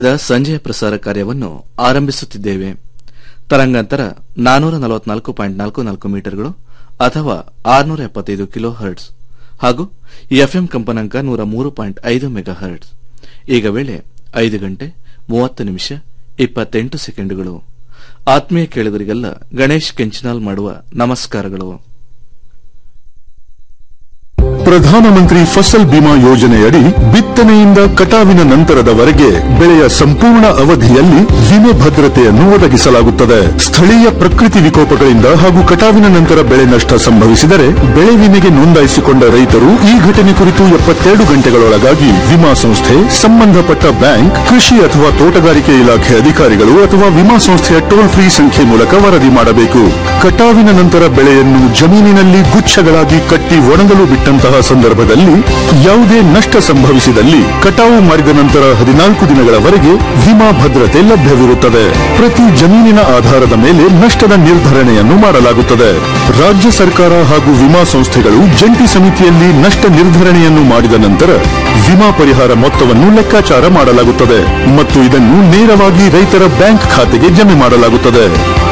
The ಸಂಜೆಯ ಪ್ರಸಾರ ಕಾರ್ಯವನ್ನು ಆರಂಭಿಸುತ್ತಿದ್ದೇವೆ ತರಂಗಾಂತರ ನಾನೂರ ನಲವತ್ನಾಲ್ಕು ಪಾಯಿಂಟ್ ನಾಲ್ಕು ನಾಲ್ಕು ಮೀಟರ್ಗಳು ಅಥವಾ ಆರುನೂರ ಎಪ್ಪತ್ತೈದು ಕಿಲೋ ಹರ್ಟ್ಸ್ ಹಾಗೂ ಎಫ್ಎಂ ಕಂಪನಾಂಕ ನೂರ ಮೂರು ಪಾಯಿಂಟ್ ಐದು ಮೆಗಾ ಹರ್ಟ್ಸ್ ಈಗ ವೇಳೆ ಐದು ಗಂಟೆ ಮೂವತ್ತು ನಿಮಿಷ ಇಪ್ಪತ್ತೆಂಟು ಸೆಕೆಂಡುಗಳು ಆತ್ಮೀಯ ಕೇಳುಗರಿಗೆಲ್ಲ ಗಣೇಶ್ ಕೆಂಚನಾಲ್ ಮಾಡುವ ನಮಸ್ಕಾರಗಳು ಪ್ರಧಾನಮಂತ್ರಿ ಫಸಲ್ ಬಿಮಾ ಯೋಜನೆಯಡಿ ಬಿತ್ತನೆಯಿಂದ ಕಟಾವಿನ ನಂತರದವರೆಗೆ ಬೆಳೆಯ ಸಂಪೂರ್ಣ ಅವಧಿಯಲ್ಲಿ ವಿಮೆ ಭದ್ರತೆಯನ್ನು ಒದಗಿಸಲಾಗುತ್ತದೆ ಸ್ಥಳೀಯ ಪ್ರಕೃತಿ ವಿಕೋಪಗಳಿಂದ ಹಾಗೂ ಕಟಾವಿನ ನಂತರ ಬೆಳೆ ನಷ್ಟ ಸಂಭವಿಸಿದರೆ ಬೆಳೆ ವಿಮೆಗೆ ನೋಂದಾಯಿಸಿಕೊಂಡ ರೈತರು ಈ ಘಟನೆ ಕುರಿತು ಎಪ್ಪತ್ತೆರಡು ಗಂಟೆಗಳೊಳಗಾಗಿ ವಿಮಾ ಸಂಸ್ಥೆ ಸಂಬಂಧಪಟ್ಟ ಬ್ಯಾಂಕ್ ಕೃಷಿ ಅಥವಾ ತೋಟಗಾರಿಕೆ ಇಲಾಖೆ ಅಧಿಕಾರಿಗಳು ಅಥವಾ ವಿಮಾ ಸಂಸ್ಥೆಯ ಟೋಲ್ ಫ್ರೀ ಸಂಖ್ಯೆ ಮೂಲಕ ವರದಿ ಮಾಡಬೇಕು ಕಟಾವಿನ ನಂತರ ಬೆಳೆಯನ್ನು ಜಮೀನಿನಲ್ಲಿ ಗುಚ್ಛಗಳಾಗಿ ಕಟ್ಟಿ ಒಣಗಲು ಬಿಟ್ಟಂತಹ ಸಂದರ್ಭದಲ್ಲಿ ಯಾವುದೇ ನಷ್ಟ ಸಂಭವಿಸಿದಲ್ಲಿ ಕಟಾವು ಮಾಡಿದ ನಂತರ ಹದಿನಾಲ್ಕು ದಿನಗಳವರೆಗೆ ವಿಮಾ ಭದ್ರತೆ ಲಭ್ಯವಿರುತ್ತದೆ ಪ್ರತಿ ಜಮೀನಿನ ಆಧಾರದ ಮೇಲೆ ನಷ್ಟದ ನಿರ್ಧರಣೆಯನ್ನು ಮಾಡಲಾಗುತ್ತದೆ ರಾಜ್ಯ ಸರ್ಕಾರ ಹಾಗೂ ವಿಮಾ ಸಂಸ್ಥೆಗಳು ಜಂಟಿ ಸಮಿತಿಯಲ್ಲಿ ನಷ್ಟ ನಿರ್ಧರಣೆಯನ್ನು ಮಾಡಿದ ನಂತರ ವಿಮಾ ಪರಿಹಾರ ಮೊತ್ತವನ್ನು ಲೆಕ್ಕಾಚಾರ ಮಾಡಲಾಗುತ್ತದೆ ಮತ್ತು ಇದನ್ನು ನೇರವಾಗಿ ರೈತರ ಬ್ಯಾಂಕ್ ಖಾತೆಗೆ ಜಮೆ ಮಾಡಲಾಗುತ್ತದೆ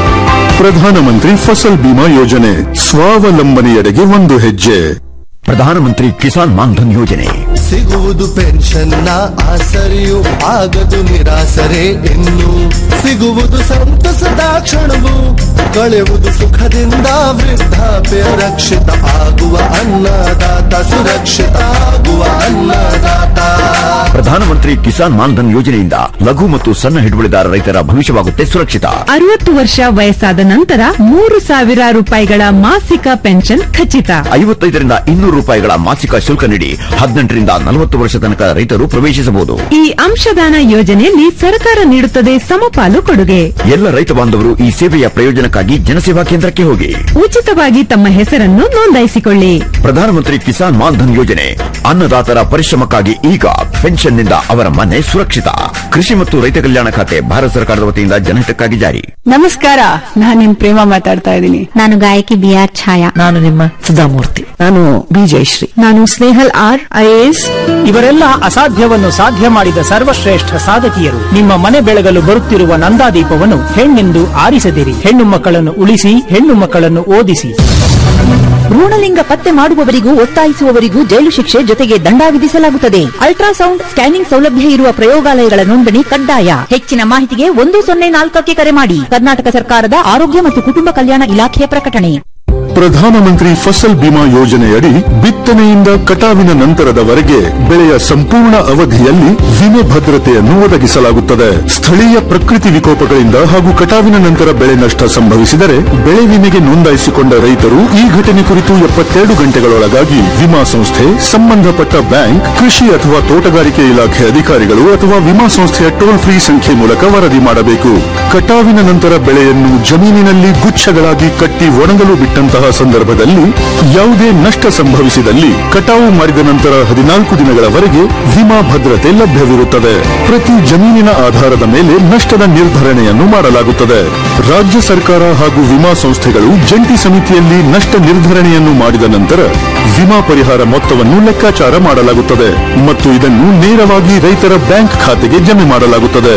ಪ್ರಧಾನಮಂತ್ರಿ ಫಸಲ್ ಬಿಮಾ ಯೋಜನೆ ಸ್ವಾವಲಂಬನೆಯೆಡೆಗೆ ಒಂದು ಹೆಜ್ಜೆ ಪ್ರಧಾನಮಂತ್ರಿ ಕಿಸಾನ್ ಮಾನ್ಧನ್ ಯೋಜನೆ ಸಿಗುವುದು ಪೆನ್ಷನ್ನ ಆಸರೆಯು ಆಗದು ನಿರಾಸರೆ ಇನ್ನು ಸಿಗುವುದು ಸಂತಸದ ಕ್ಷಣವು ಕಳೆಯುವುದು ಸುಖದಿಂದ ವೃದ್ಧಾಪ್ಯ ರಕ್ಷಿತ ಆಗುವ ಅನ್ನದಾತ ಸುರಕ್ಷಿತ ಆಗುವ ಅನ್ನದಾತ ಪ್ರಧಾನಮಂತ್ರಿ ಕಿಸಾನ್ ಮಾನ್ಧನ್ ಯೋಜನೆಯಿಂದ ಲಘು ಮತ್ತು ಸಣ್ಣ ಹಿಡುವಳಿದಾರ ರೈತರ ಭವಿಷ್ಯವಾಗುತ್ತೆ ಸುರಕ್ಷಿತ ಅರವತ್ತು ವರ್ಷ ವಯಸ್ಸಾದ ನಂತರ ಮೂರು ಸಾವಿರ ರೂಪಾಯಿಗಳ ಮಾಸಿಕ ಪೆನ್ಷನ್ ಖಚಿತ ಐವತ್ತೈದರಿಂದ ಇನ್ನೂರು ರೂಪಾಯಿಗಳ ಮಾಸಿಕ ಶುಲ್ಕ ನೀಡಿ ಹದಿನೆಂಟರಿಂದ ನಲವತ್ತು ವರ್ಷ ತನಕ ರೈತರು ಪ್ರವೇಶಿಸಬಹುದು ಈ ಅಂಶದಾನ ಯೋಜನೆಯಲ್ಲಿ ಸರ್ಕಾರ ನೀಡುತ್ತದೆ ಸಮಪಾಲು ಕೊಡುಗೆ ಎಲ್ಲ ರೈತ ಬಾಂಧವರು ಈ ಸೇವೆಯ ಪ್ರಯೋಜನಕ್ಕಾಗಿ ಜನಸೇವಾ ಕೇಂದ್ರಕ್ಕೆ ಹೋಗಿ ಉಚಿತವಾಗಿ ತಮ್ಮ ಹೆಸರನ್ನು ನೋಂದಾಯಿಸಿಕೊಳ್ಳಿ ಪ್ರಧಾನಮಂತ್ರಿ ಕಿಸಾನ್ ಮಾನ್ಧನ್ ಯೋಜನೆ ಅನ್ನದಾತರ ಪರಿಶ್ರಮಕ್ಕಾಗಿ ಈಗ ಪೆನ್ಷನ್ನಿಂದ ಅವರ ಮನೆ ಸುರಕ್ಷಿತ ಕೃಷಿ ಮತ್ತು ರೈತ ಕಲ್ಯಾಣ ಖಾತೆ ಭಾರತ ಸರ್ಕಾರದ ವತಿಯಿಂದ ಜನಹಿತಕ್ಕಾಗಿ ಜಾರಿ ನಮಸ್ಕಾರ ನಾನ್ ನಿಮ್ ಪ್ರೇಮ ಮಾತಾಡ್ತಾ ಇದ್ದೀನಿ ನಾನು ಗಾಯಕಿ ಬಿ ಆರ್ ಛಾಯಾ ನಾನು ನಿಮ್ಮ ಸುಧಾಮೂರ್ತಿ ನಾನು ಬಿ ಜಯಶ್ರೀ ನಾನು ಸ್ನೇಹಲ್ ಆರ್ ಐಎಎಸ್ ಇವರೆಲ್ಲ ಅಸಾಧ್ಯವನ್ನು ಸಾಧ್ಯ ಮಾಡಿದ ಸರ್ವಶ್ರೇಷ್ಠ ಸಾಧಕಿಯರು ನಿಮ್ಮ ಮನೆ ಬೆಳಗಲು ಬರುತ್ತಿರುವ ನಂದಾದೀಪವನ್ನು ಹೆಣ್ಣೆಂದು ಆರಿಸದಿರಿ ಹೆಣ್ಣು ಮಕ್ಕಳನ್ನು ಉಳಿಸಿ ಹೆಣ್ಣು ಮಕ್ಕಳನ್ನು ಓದಿಸಿ ಭ್ರೂಣಲಿಂಗ ಪತ್ತೆ ಮಾಡುವವರಿಗೂ ಒತ್ತಾಯಿಸುವವರಿಗೂ ಜೈಲು ಶಿಕ್ಷೆ ಜೊತೆಗೆ ದಂಡ ವಿಧಿಸಲಾಗುತ್ತದೆ ಅಲ್ಟ್ರಾಸೌಂಡ್ ಸ್ಕ್ಯಾನಿಂಗ್ ಸೌಲಭ್ಯ ಇರುವ ಪ್ರಯೋಗಾಲಯಗಳ ನೋಂದಣಿ ಕಡ್ಡಾಯ ಹೆಚ್ಚಿನ ಮಾಹಿತಿಗೆ ಒಂದು ಸೊನ್ನೆ ನಾಲ್ಕಕ್ಕೆ ಕರೆ ಮಾಡಿ ಕರ್ನಾಟಕ ಸರ್ಕಾರದ ಆರೋಗ್ಯ ಮತ್ತು ಕುಟುಂಬ ಕಲ್ಯಾಣ ಇಲಾಖೆಯ ಪ್ರಕಟಣೆ ಪ್ರಧಾನಮಂತ್ರಿ ಫಸಲ್ ಬಿಮಾ ಯೋಜನೆಯಡಿ ಬಿತ್ತನೆಯಿಂದ ಕಟಾವಿನ ನಂತರದವರೆಗೆ ಬೆಳೆಯ ಸಂಪೂರ್ಣ ಅವಧಿಯಲ್ಲಿ ವಿಮೆ ಭದ್ರತೆಯನ್ನು ಒದಗಿಸಲಾಗುತ್ತದೆ ಸ್ಥಳೀಯ ಪ್ರಕೃತಿ ವಿಕೋಪಗಳಿಂದ ಹಾಗೂ ಕಟಾವಿನ ನಂತರ ಬೆಳೆ ನಷ್ಟ ಸಂಭವಿಸಿದರೆ ಬೆಳೆ ವಿಮೆಗೆ ನೋಂದಾಯಿಸಿಕೊಂಡ ರೈತರು ಈ ಘಟನೆ ಕುರಿತು ಎಪ್ಪತ್ತೆರಡು ಗಂಟೆಗಳೊಳಗಾಗಿ ವಿಮಾ ಸಂಸ್ಥೆ ಸಂಬಂಧಪಟ್ಟ ಬ್ಯಾಂಕ್ ಕೃಷಿ ಅಥವಾ ತೋಟಗಾರಿಕೆ ಇಲಾಖೆ ಅಧಿಕಾರಿಗಳು ಅಥವಾ ವಿಮಾ ಸಂಸ್ಥೆಯ ಟೋಲ್ ಫ್ರೀ ಸಂಖ್ಯೆ ಮೂಲಕ ವರದಿ ಮಾಡಬೇಕು ಕಟಾವಿನ ನಂತರ ಬೆಳೆಯನ್ನು ಜಮೀನಿನಲ್ಲಿ ಗುಚ್ಛಗಳಾಗಿ ಕಟ್ಟಿ ಒಣಗಲು ಬಿಟ್ಟಂತಹ ಸಂದರ್ಭದಲ್ಲಿ ಯಾವುದೇ ನಷ್ಟ ಸಂಭವಿಸಿದಲ್ಲಿ ಕಟಾವು ಮಾಡಿದ ನಂತರ ಹದಿನಾಲ್ಕು ದಿನಗಳವರೆಗೆ ವಿಮಾ ಭದ್ರತೆ ಲಭ್ಯವಿರುತ್ತದೆ ಪ್ರತಿ ಜಮೀನಿನ ಆಧಾರದ ಮೇಲೆ ನಷ್ಟದ ನಿರ್ಧರಣೆಯನ್ನು ಮಾಡಲಾಗುತ್ತದೆ ರಾಜ್ಯ ಸರ್ಕಾರ ಹಾಗೂ ವಿಮಾ ಸಂಸ್ಥೆಗಳು ಜಂಟಿ ಸಮಿತಿಯಲ್ಲಿ ನಷ್ಟ ನಿರ್ಧರಣೆಯನ್ನು ಮಾಡಿದ ನಂತರ ವಿಮಾ ಪರಿಹಾರ ಮೊತ್ತವನ್ನು ಲೆಕ್ಕಾಚಾರ ಮಾಡಲಾಗುತ್ತದೆ ಮತ್ತು ಇದನ್ನು ನೇರವಾಗಿ ರೈತರ ಬ್ಯಾಂಕ್ ಖಾತೆಗೆ ಜಮೆ ಮಾಡಲಾಗುತ್ತದೆ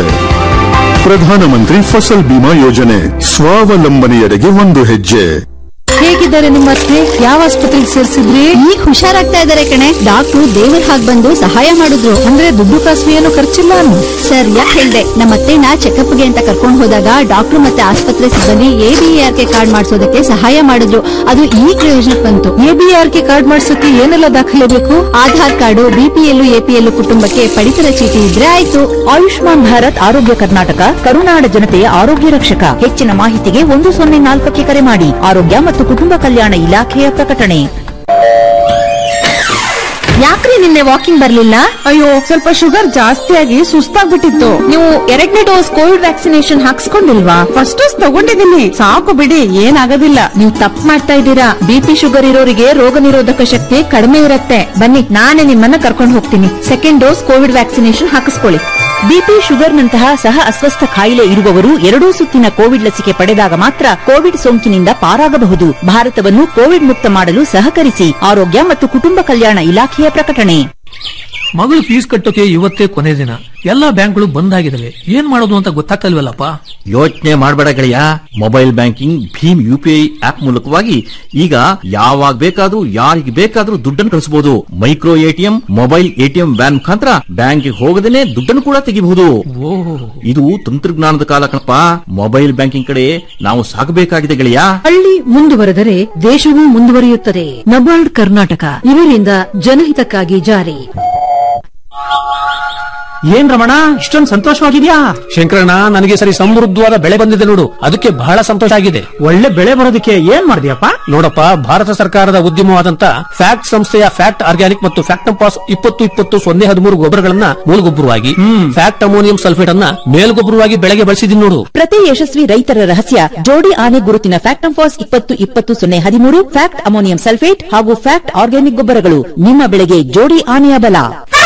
ಪ್ರಧಾನಮಂತ್ರಿ ಫಸಲ್ ಬಿಮಾ ಯೋಜನೆ ಸ್ವಾವಲಂಬನೆಯೆಡೆಗೆ ಒಂದು ಹೆಜ್ಜೆ ಹೇಗಿದ್ದಾರೆ ನಿಮ್ಮ ಅತ್ತೆ ಯಾವ ಆಸ್ಪತ್ರೆಗೆ ಸೇರಿಸಿದ್ರಿ ಈಗ ಹುಷಾರಾಗ್ತಾ ಇದಾರೆ ಕಣೆ ಡಾಕ್ಟ್ರು ದೇವ್ರ ಹಾಗೆ ಬಂದು ಸಹಾಯ ಮಾಡಿದ್ರು ಅಂದ್ರೆ ದುಡ್ಡು ಕಾಸು ಏನು ಖರ್ಚಿಲ್ಲ ಅನ್ನು ಸರ್ ಯಾಕೆ ಹೇಳ್ದೆ ನಮ್ಮ ಅತ್ತೆನ ಚೆಕಪ್ಗೆ ಅಂತ ಕರ್ಕೊಂಡು ಹೋದಾಗ ಡಾಕ್ಟ್ರು ಮತ್ತೆ ಆಸ್ಪತ್ರೆ ಸಿಬ್ಬಂದಿ ಎಬಿಆರ್ ಕೆ ಕಾರ್ಡ್ ಮಾಡಿಸೋದಕ್ಕೆ ಸಹಾಯ ಮಾಡಿದ್ರು ಅದು ಈ ಪ್ರಯೋಜನಕ್ಕೆ ಬಂತು ಎಬಿಆರ್ ಕೆ ಕಾರ್ಡ್ ಮಾಡ್ಸಕ್ಕೆ ಏನೆಲ್ಲ ದಾಖಲೆ ಬೇಕು ಆಧಾರ್ ಕಾರ್ಡು ಬಿಪಿಎಲ್ ಎಪಿಎಲ್ ಕುಟುಂಬಕ್ಕೆ ಪಡಿತರ ಚೀಟಿ ಇದ್ರೆ ಆಯ್ತು ಆಯುಷ್ಮಾನ್ ಭಾರತ್ ಆರೋಗ್ಯ ಕರ್ನಾಟಕ ಕರುನಾಡ ಜನತೆಯ ಆರೋಗ್ಯ ರಕ್ಷಕ ಹೆಚ್ಚಿನ ಮಾಹಿತಿಗೆ ಒಂದು ಸೊನ್ನೆ ನಾಲ್ಕಕ್ಕೆ ಕರೆ ಮಾಡಿ ಆರೋಗ್ಯ ಮತ್ತು ಕುಟುಂಬ ಕಲ್ಯಾಣ ಇಲಾಖೆಯ ಪ್ರಕಟಣೆ ಯಾಕ್ರಿ ನಿನ್ನೆ ವಾಕಿಂಗ್ ಬರ್ಲಿಲ್ಲ ಅಯ್ಯೋ ಸ್ವಲ್ಪ ಶುಗರ್ ಜಾಸ್ತಿ ಆಗಿ ಸುಸ್ತಾಗ್ಬಿಟ್ಟಿತ್ತು ನೀವು ಎರಡನೇ ಡೋಸ್ ಕೋವಿಡ್ ವ್ಯಾಕ್ಸಿನೇಷನ್ ಹಾಕ್ಸ್ಕೊಂಡಿಲ್ವಾ ಫಸ್ಟ್ ಡೋಸ್ ತಗೊಂಡಿದ್ದೀನಿ ಸಾಕು ಬಿಡಿ ಏನಾಗೋದಿಲ್ಲ ನೀವು ತಪ್ಪು ಮಾಡ್ತಾ ಇದ್ದೀರಾ ಬಿಪಿ ಶುಗರ್ ಇರೋರಿಗೆ ರೋಗ ನಿರೋಧಕ ಶಕ್ತಿ ಕಡಿಮೆ ಇರುತ್ತೆ ಬನ್ನಿ ನಾನೇ ನಿಮ್ಮನ್ನ ಕರ್ಕೊಂಡು ಹೋಗ್ತೀನಿ ಸೆಕೆಂಡ್ ಡೋಸ್ ಕೋವಿಡ್ ವ್ಯಾಕ್ಸಿನೇಷನ್ ಹಾಕಿಸ್ಕೊಳ್ಳಿ ಬಿಪಿ ಶುಗರ್ನಂತಹ ಸಹ ಅಸ್ವಸ್ಥ ಕಾಯಿಲೆ ಇರುವವರು ಎರಡೂ ಸುತ್ತಿನ ಕೋವಿಡ್ ಲಸಿಕೆ ಪಡೆದಾಗ ಮಾತ್ರ ಕೋವಿಡ್ ಸೋಂಕಿನಿಂದ ಪಾರಾಗಬಹುದು ಭಾರತವನ್ನು ಕೋವಿಡ್ ಮುಕ್ತ ಮಾಡಲು ಸಹಕರಿಸಿ ಆರೋಗ್ಯ ಮತ್ತು ಕುಟುಂಬ ಕಲ್ಯಾಣ ಇಲಾಖೆಯ ಪ್ರಕಟಣೆ ಮಗಳು ಫೀಸ್ ಕಟ್ಟೋಕೆ ಇವತ್ತೇ ಕೊನೆ ದಿನ ಎಲ್ಲಾ ಬ್ಯಾಂಕ್ಗಳು ಬಂದ್ ಆಗಿದಾವೆ ಏನ್ ಮಾಡೋದು ಅಂತ ಗೊತ್ತಾಗ್ತಲ್ವಲ್ಲಪ್ಪ ಯೋಚನೆ ಮಾಡಬೇಡ ಗೆಳೆಯ ಮೊಬೈಲ್ ಬ್ಯಾಂಕಿಂಗ್ ಭೀಮ್ ಯುಪಿಐ ಆಪ್ ಮೂಲಕವಾಗಿ ಈಗ ಯಾವಾಗ ಬೇಕಾದ್ರೂ ಯಾರಿಗೆ ಬೇಕಾದ್ರೂ ದುಡ್ಡನ್ನು ಕಳಿಸಬಹುದು micro ATM mobile ATM van ಮುಖಾಂತರ ಬ್ಯಾಂಕಿಗೆ ಹೋಗದೇನೆ ದುಡ್ಡನ್ನು ಕೂಡ ತೆಗಿಬಹುದು ಇದು ತಂತ್ರಜ್ಞಾನದ ಕಾಲ ಕಣಪ್ಪ ಮೊಬೈಲ್ ಬ್ಯಾಂಕಿಂಗ್ ಕಡೆ ನಾವು ಸಾಗಬೇಕಾಗಿದೆ ಗೆಳೆಯ ಹಳ್ಳಿ ಮುಂದುವರೆದರೆ ದೇಶವೂ ಮುಂದುವರಿಯುತ್ತದೆ ನಬಾರ್ಡ್ ಕರ್ನಾಟಕ ಇವರಿಂದ ಜನಹಿತಕ್ಕಾಗಿ ಜಾರಿ ಏನ್ ರಮಣ ಇಷ್ಟೊಂದು ಸಂತೋಷವಾಗಿದ್ಯಾ ಶಂಕರಣ್ಣ ನನಗೆ ಸರಿ ಸಮೃದ್ಧವಾದ ಬೆಳೆ ಬಂದಿದೆ ನೋಡು ಅದಕ್ಕೆ ಬಹಳ ಸಂತೋಷ ಆಗಿದೆ ಒಳ್ಳೆ ಬೆಳೆ ಬರೋದಕ್ಕೆ ಏನ್ ಮಾಡಿದ್ಯಪ್ಪ ನೋಡಪ್ಪ ಭಾರತ ಸರ್ಕಾರದ ಉದ್ಯಮವಾದಂತ ಫ್ಯಾಕ್ಟ್ ಸಂಸ್ಥೆಯ ಫ್ಯಾಕ್ಟ್ ಆರ್ಗ್ಯಾನಿಕ್ ಮತ್ತು ಫ್ಯಾಕ್ಟಂಪಾಸ್ ಇಪ್ಪತ್ತು ಇಪ್ಪತ್ತು ಸೊನ್ನೆ ಹದಿಮೂರು ಗೊಬ್ಬರಗಳನ್ನ ಮೂಲಗೊಬ್ಬರವಾಗಿ ಫ್ಯಾಕ್ಟ್ ಅಮೋನಿಯಂ ಸಲ್ಫೇಟ್ ಅನ್ನ ಮೇಲ್ಗೊಬ್ಬರವಾಗಿ ಬೆಳೆಗೆ ಬಳಸಿದೀನಿ ನೋಡು ಪ್ರತಿ ಯಶಸ್ವಿ ರೈತರ ರಹಸ್ಯ ಜೋಡಿ ಆನೆ ಗುರುತಿನ ಫ್ಯಾಕ್ಟಂಫಾಸ್ ಇಪ್ಪತ್ತು ಇಪ್ಪತ್ತು ಸೊನ್ನೆ ಹದಿಮೂರು ಫ್ಯಾಕ್ಟ್ ಅಮೋನಿಯಂ ಸಲ್ಫೇಟ್ ಹಾಗೂ ಫ್ಯಾಕ್ಟ್ ಆರ್ಗ್ಯಾನಿಕ್ ಗೊಬ್ಬರಗಳು ನಿಮ್ಮ ಬೆಳೆಗೆ ಜೋಡಿ ಆನೆಯ ಬಲ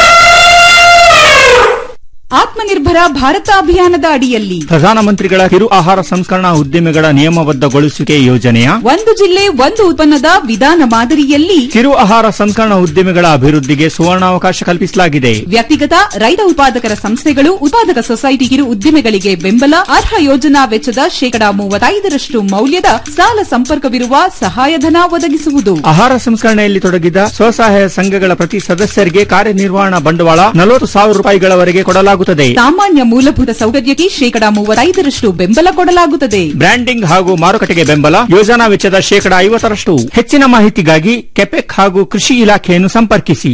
ಆತ್ಮನಿರ್ಭರ ಭಾರತ ಅಭಿಯಾನದ ಅಡಿಯಲ್ಲಿ ಪ್ರಧಾನಮಂತ್ರಿಗಳ ಕಿರು ಆಹಾರ ಸಂಸ್ಕರಣಾ ಉದ್ದಿಮೆಗಳ ನಿಯಮಬದ್ಧಗೊಳಿಸುವಿಕೆ ಯೋಜನೆಯ ಒಂದು ಜಿಲ್ಲೆ ಒಂದು ಉತ್ಪನ್ನದ ವಿಧಾನ ಮಾದರಿಯಲ್ಲಿ ಕಿರು ಆಹಾರ ಸಂಸ್ಕರಣಾ ಉದ್ದಿಮೆಗಳ ಅಭಿವೃದ್ಧಿಗೆ ಸುವರ್ಣಾವಕಾಶ ಕಲ್ಪಿಸಲಾಗಿದೆ ವ್ಯಕ್ತಿಗತ ರೈತ ಉತ್ಪಾದಕರ ಸಂಸ್ಥೆಗಳು ಉತ್ಪಾದಕ ಸೊಸೈಟಿ ಕಿರು ಉದ್ದಿಮೆಗಳಿಗೆ ಬೆಂಬಲ ಅರ್ಹ ಯೋಜನಾ ವೆಚ್ಚದ ಶೇಕಡಾ ಮೂವತ್ತೈದರಷ್ಟು ಮೌಲ್ಯದ ಸಾಲ ಸಂಪರ್ಕವಿರುವ ಸಹಾಯಧನ ಒದಗಿಸುವುದು ಆಹಾರ ಸಂಸ್ಕರಣೆಯಲ್ಲಿ ತೊಡಗಿದ ಸ್ವಸಹಾಯ ಸಂಘಗಳ ಪ್ರತಿ ಸದಸ್ಯರಿಗೆ ಕಾರ್ಯನಿರ್ವಹಣಾ ಬಂಡವಾಳ ನಲವತ್ತು ಸಾವಿರ ರೂಪಾಯಿಗಳವರೆಗೆ ಕೊಡಲಾಗುತ್ತದೆ ಸಾಮಾನ್ಯ ಮೂಲಭೂತ ಸೌಕರ್ಯಕ್ಕೆ ಶೇಕಡಾ ಮೂವತ್ತೈದರಷ್ಟು ಬೆಂಬಲ ಕೊಡಲಾಗುತ್ತದೆ ಬ್ರ್ಯಾಂಡಿಂಗ್ ಹಾಗೂ ಮಾರುಕಟ್ಟೆಗೆ ಬೆಂಬಲ ಯೋಜನಾ ವೆಚ್ಚದ ಶೇಕಡಾ ಐವತ್ತರಷ್ಟು ಹೆಚ್ಚಿನ ಮಾಹಿತಿಗಾಗಿ ಕೆಪೆಕ್ ಹಾಗೂ ಕೃಷಿ ಇಲಾಖೆಯನ್ನು ಸಂಪರ್ಕಿಸಿ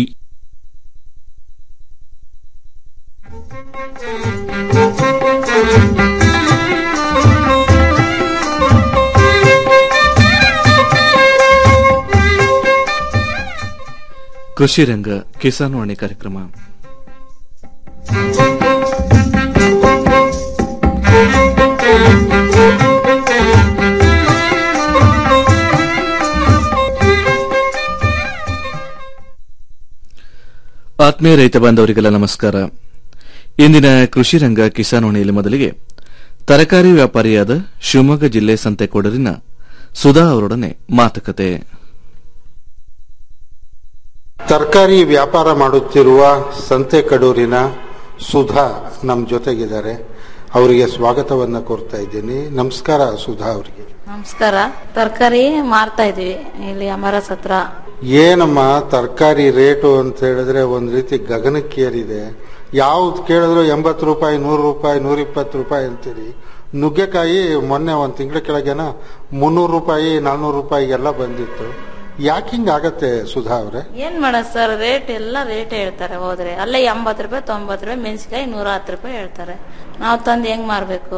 ಕೃಷಿ ರಂಗ ಕಿಸಾನ್ ವಾಣಿ ಕಾರ್ಯಕ್ರಮ ಆತ್ಮೀಯ ರೈತ ಬಾಂಧವರಿಗೆಲ್ಲ ನಮಸ್ಕಾರ ಇಂದಿನ ಕೃಷಿ ರಂಗ ಕಿಸಾನ್ ವಾಣಿಯಲ್ಲಿ ಮೊದಲಿಗೆ ತರಕಾರಿ ವ್ಯಾಪಾರಿಯಾದ ಶಿವಮೊಗ್ಗ ಜಿಲ್ಲೆ ಸಂತೆಕೋಡರಿನ ಸುಧಾ ಅವರೊಡನೆ ಮಾತುಕತೆ ತರಕಾರಿ ವ್ಯಾಪಾರ ಮಾಡುತ್ತಿರುವ ಸಂತೆಕಡೂರಿನ ಸುಧಾ ನಮ್ಮ ಜೊತೆಗಿದ್ದಾರೆ ಅವರಿಗೆ ಸ್ವಾಗತವನ್ನ ಕೋರ್ತಾ ಇದ್ದೀನಿ ನಮಸ್ಕಾರ ಸುಧಾ ಅವರಿಗೆ ನಮಸ್ಕಾರ ತರಕಾರಿ ಮಾರ್ತಾ ಇದೀವಿ ಇಲ್ಲಿ ಅಮರಸ್ ಹತ್ರ ಏನಮ್ಮ ತರಕಾರಿ ರೇಟು ಅಂತ ಹೇಳಿದ್ರೆ ಒಂದ್ ರೀತಿ ಗಗನಕ್ಕೇರಿದೆ ಯಾವ್ದು ಕೇಳಿದ್ರು ಎಂಬತ್ತು ರೂಪಾಯಿ ನೂರು ರೂಪಾಯಿ ನೂರಿಪ್ಪತ್ತು ರೂಪಾಯಿ ಅಂತೀರಿ ನುಗ್ಗೆಕಾಯಿ ಮೊನ್ನೆ ಒಂದು ತಿಂಗಳ ಕೆಳಗೆನ ಮುನ್ನೂರು ರೂಪಾಯಿ ನಾನ್ನೂರು ರೂಪಾಯಿಗೆಲ್ಲ ಬಂದಿತ್ತು ಯಾಕೆ ಹಿಂಗಾಗತ್ತೆ ಸುಧಾ ಅವ್ರೆ ಏನ್ ಮಾಡೋದು ಸರ್ ರೇಟ್ ಎಲ್ಲ ರೇಟ್ ಹೇಳ್ತಾರೆ ಹೋದ್ರೆ ಅಲ್ಲೇ ಎಂಬತ್ತು ರೂಪಾಯಿ ತೊಂಬತ್ತು ರೂಪಾಯಿ ಮೆಣಸಿಕಾಯಿ ನೂರ ಹತ್ತು ರೂಪಾಯಿ ಹೇಳ್ತಾರೆ ನಾವು ತಂದು ಹೆಂಗ್ ಮಾರ್ಬೇಕು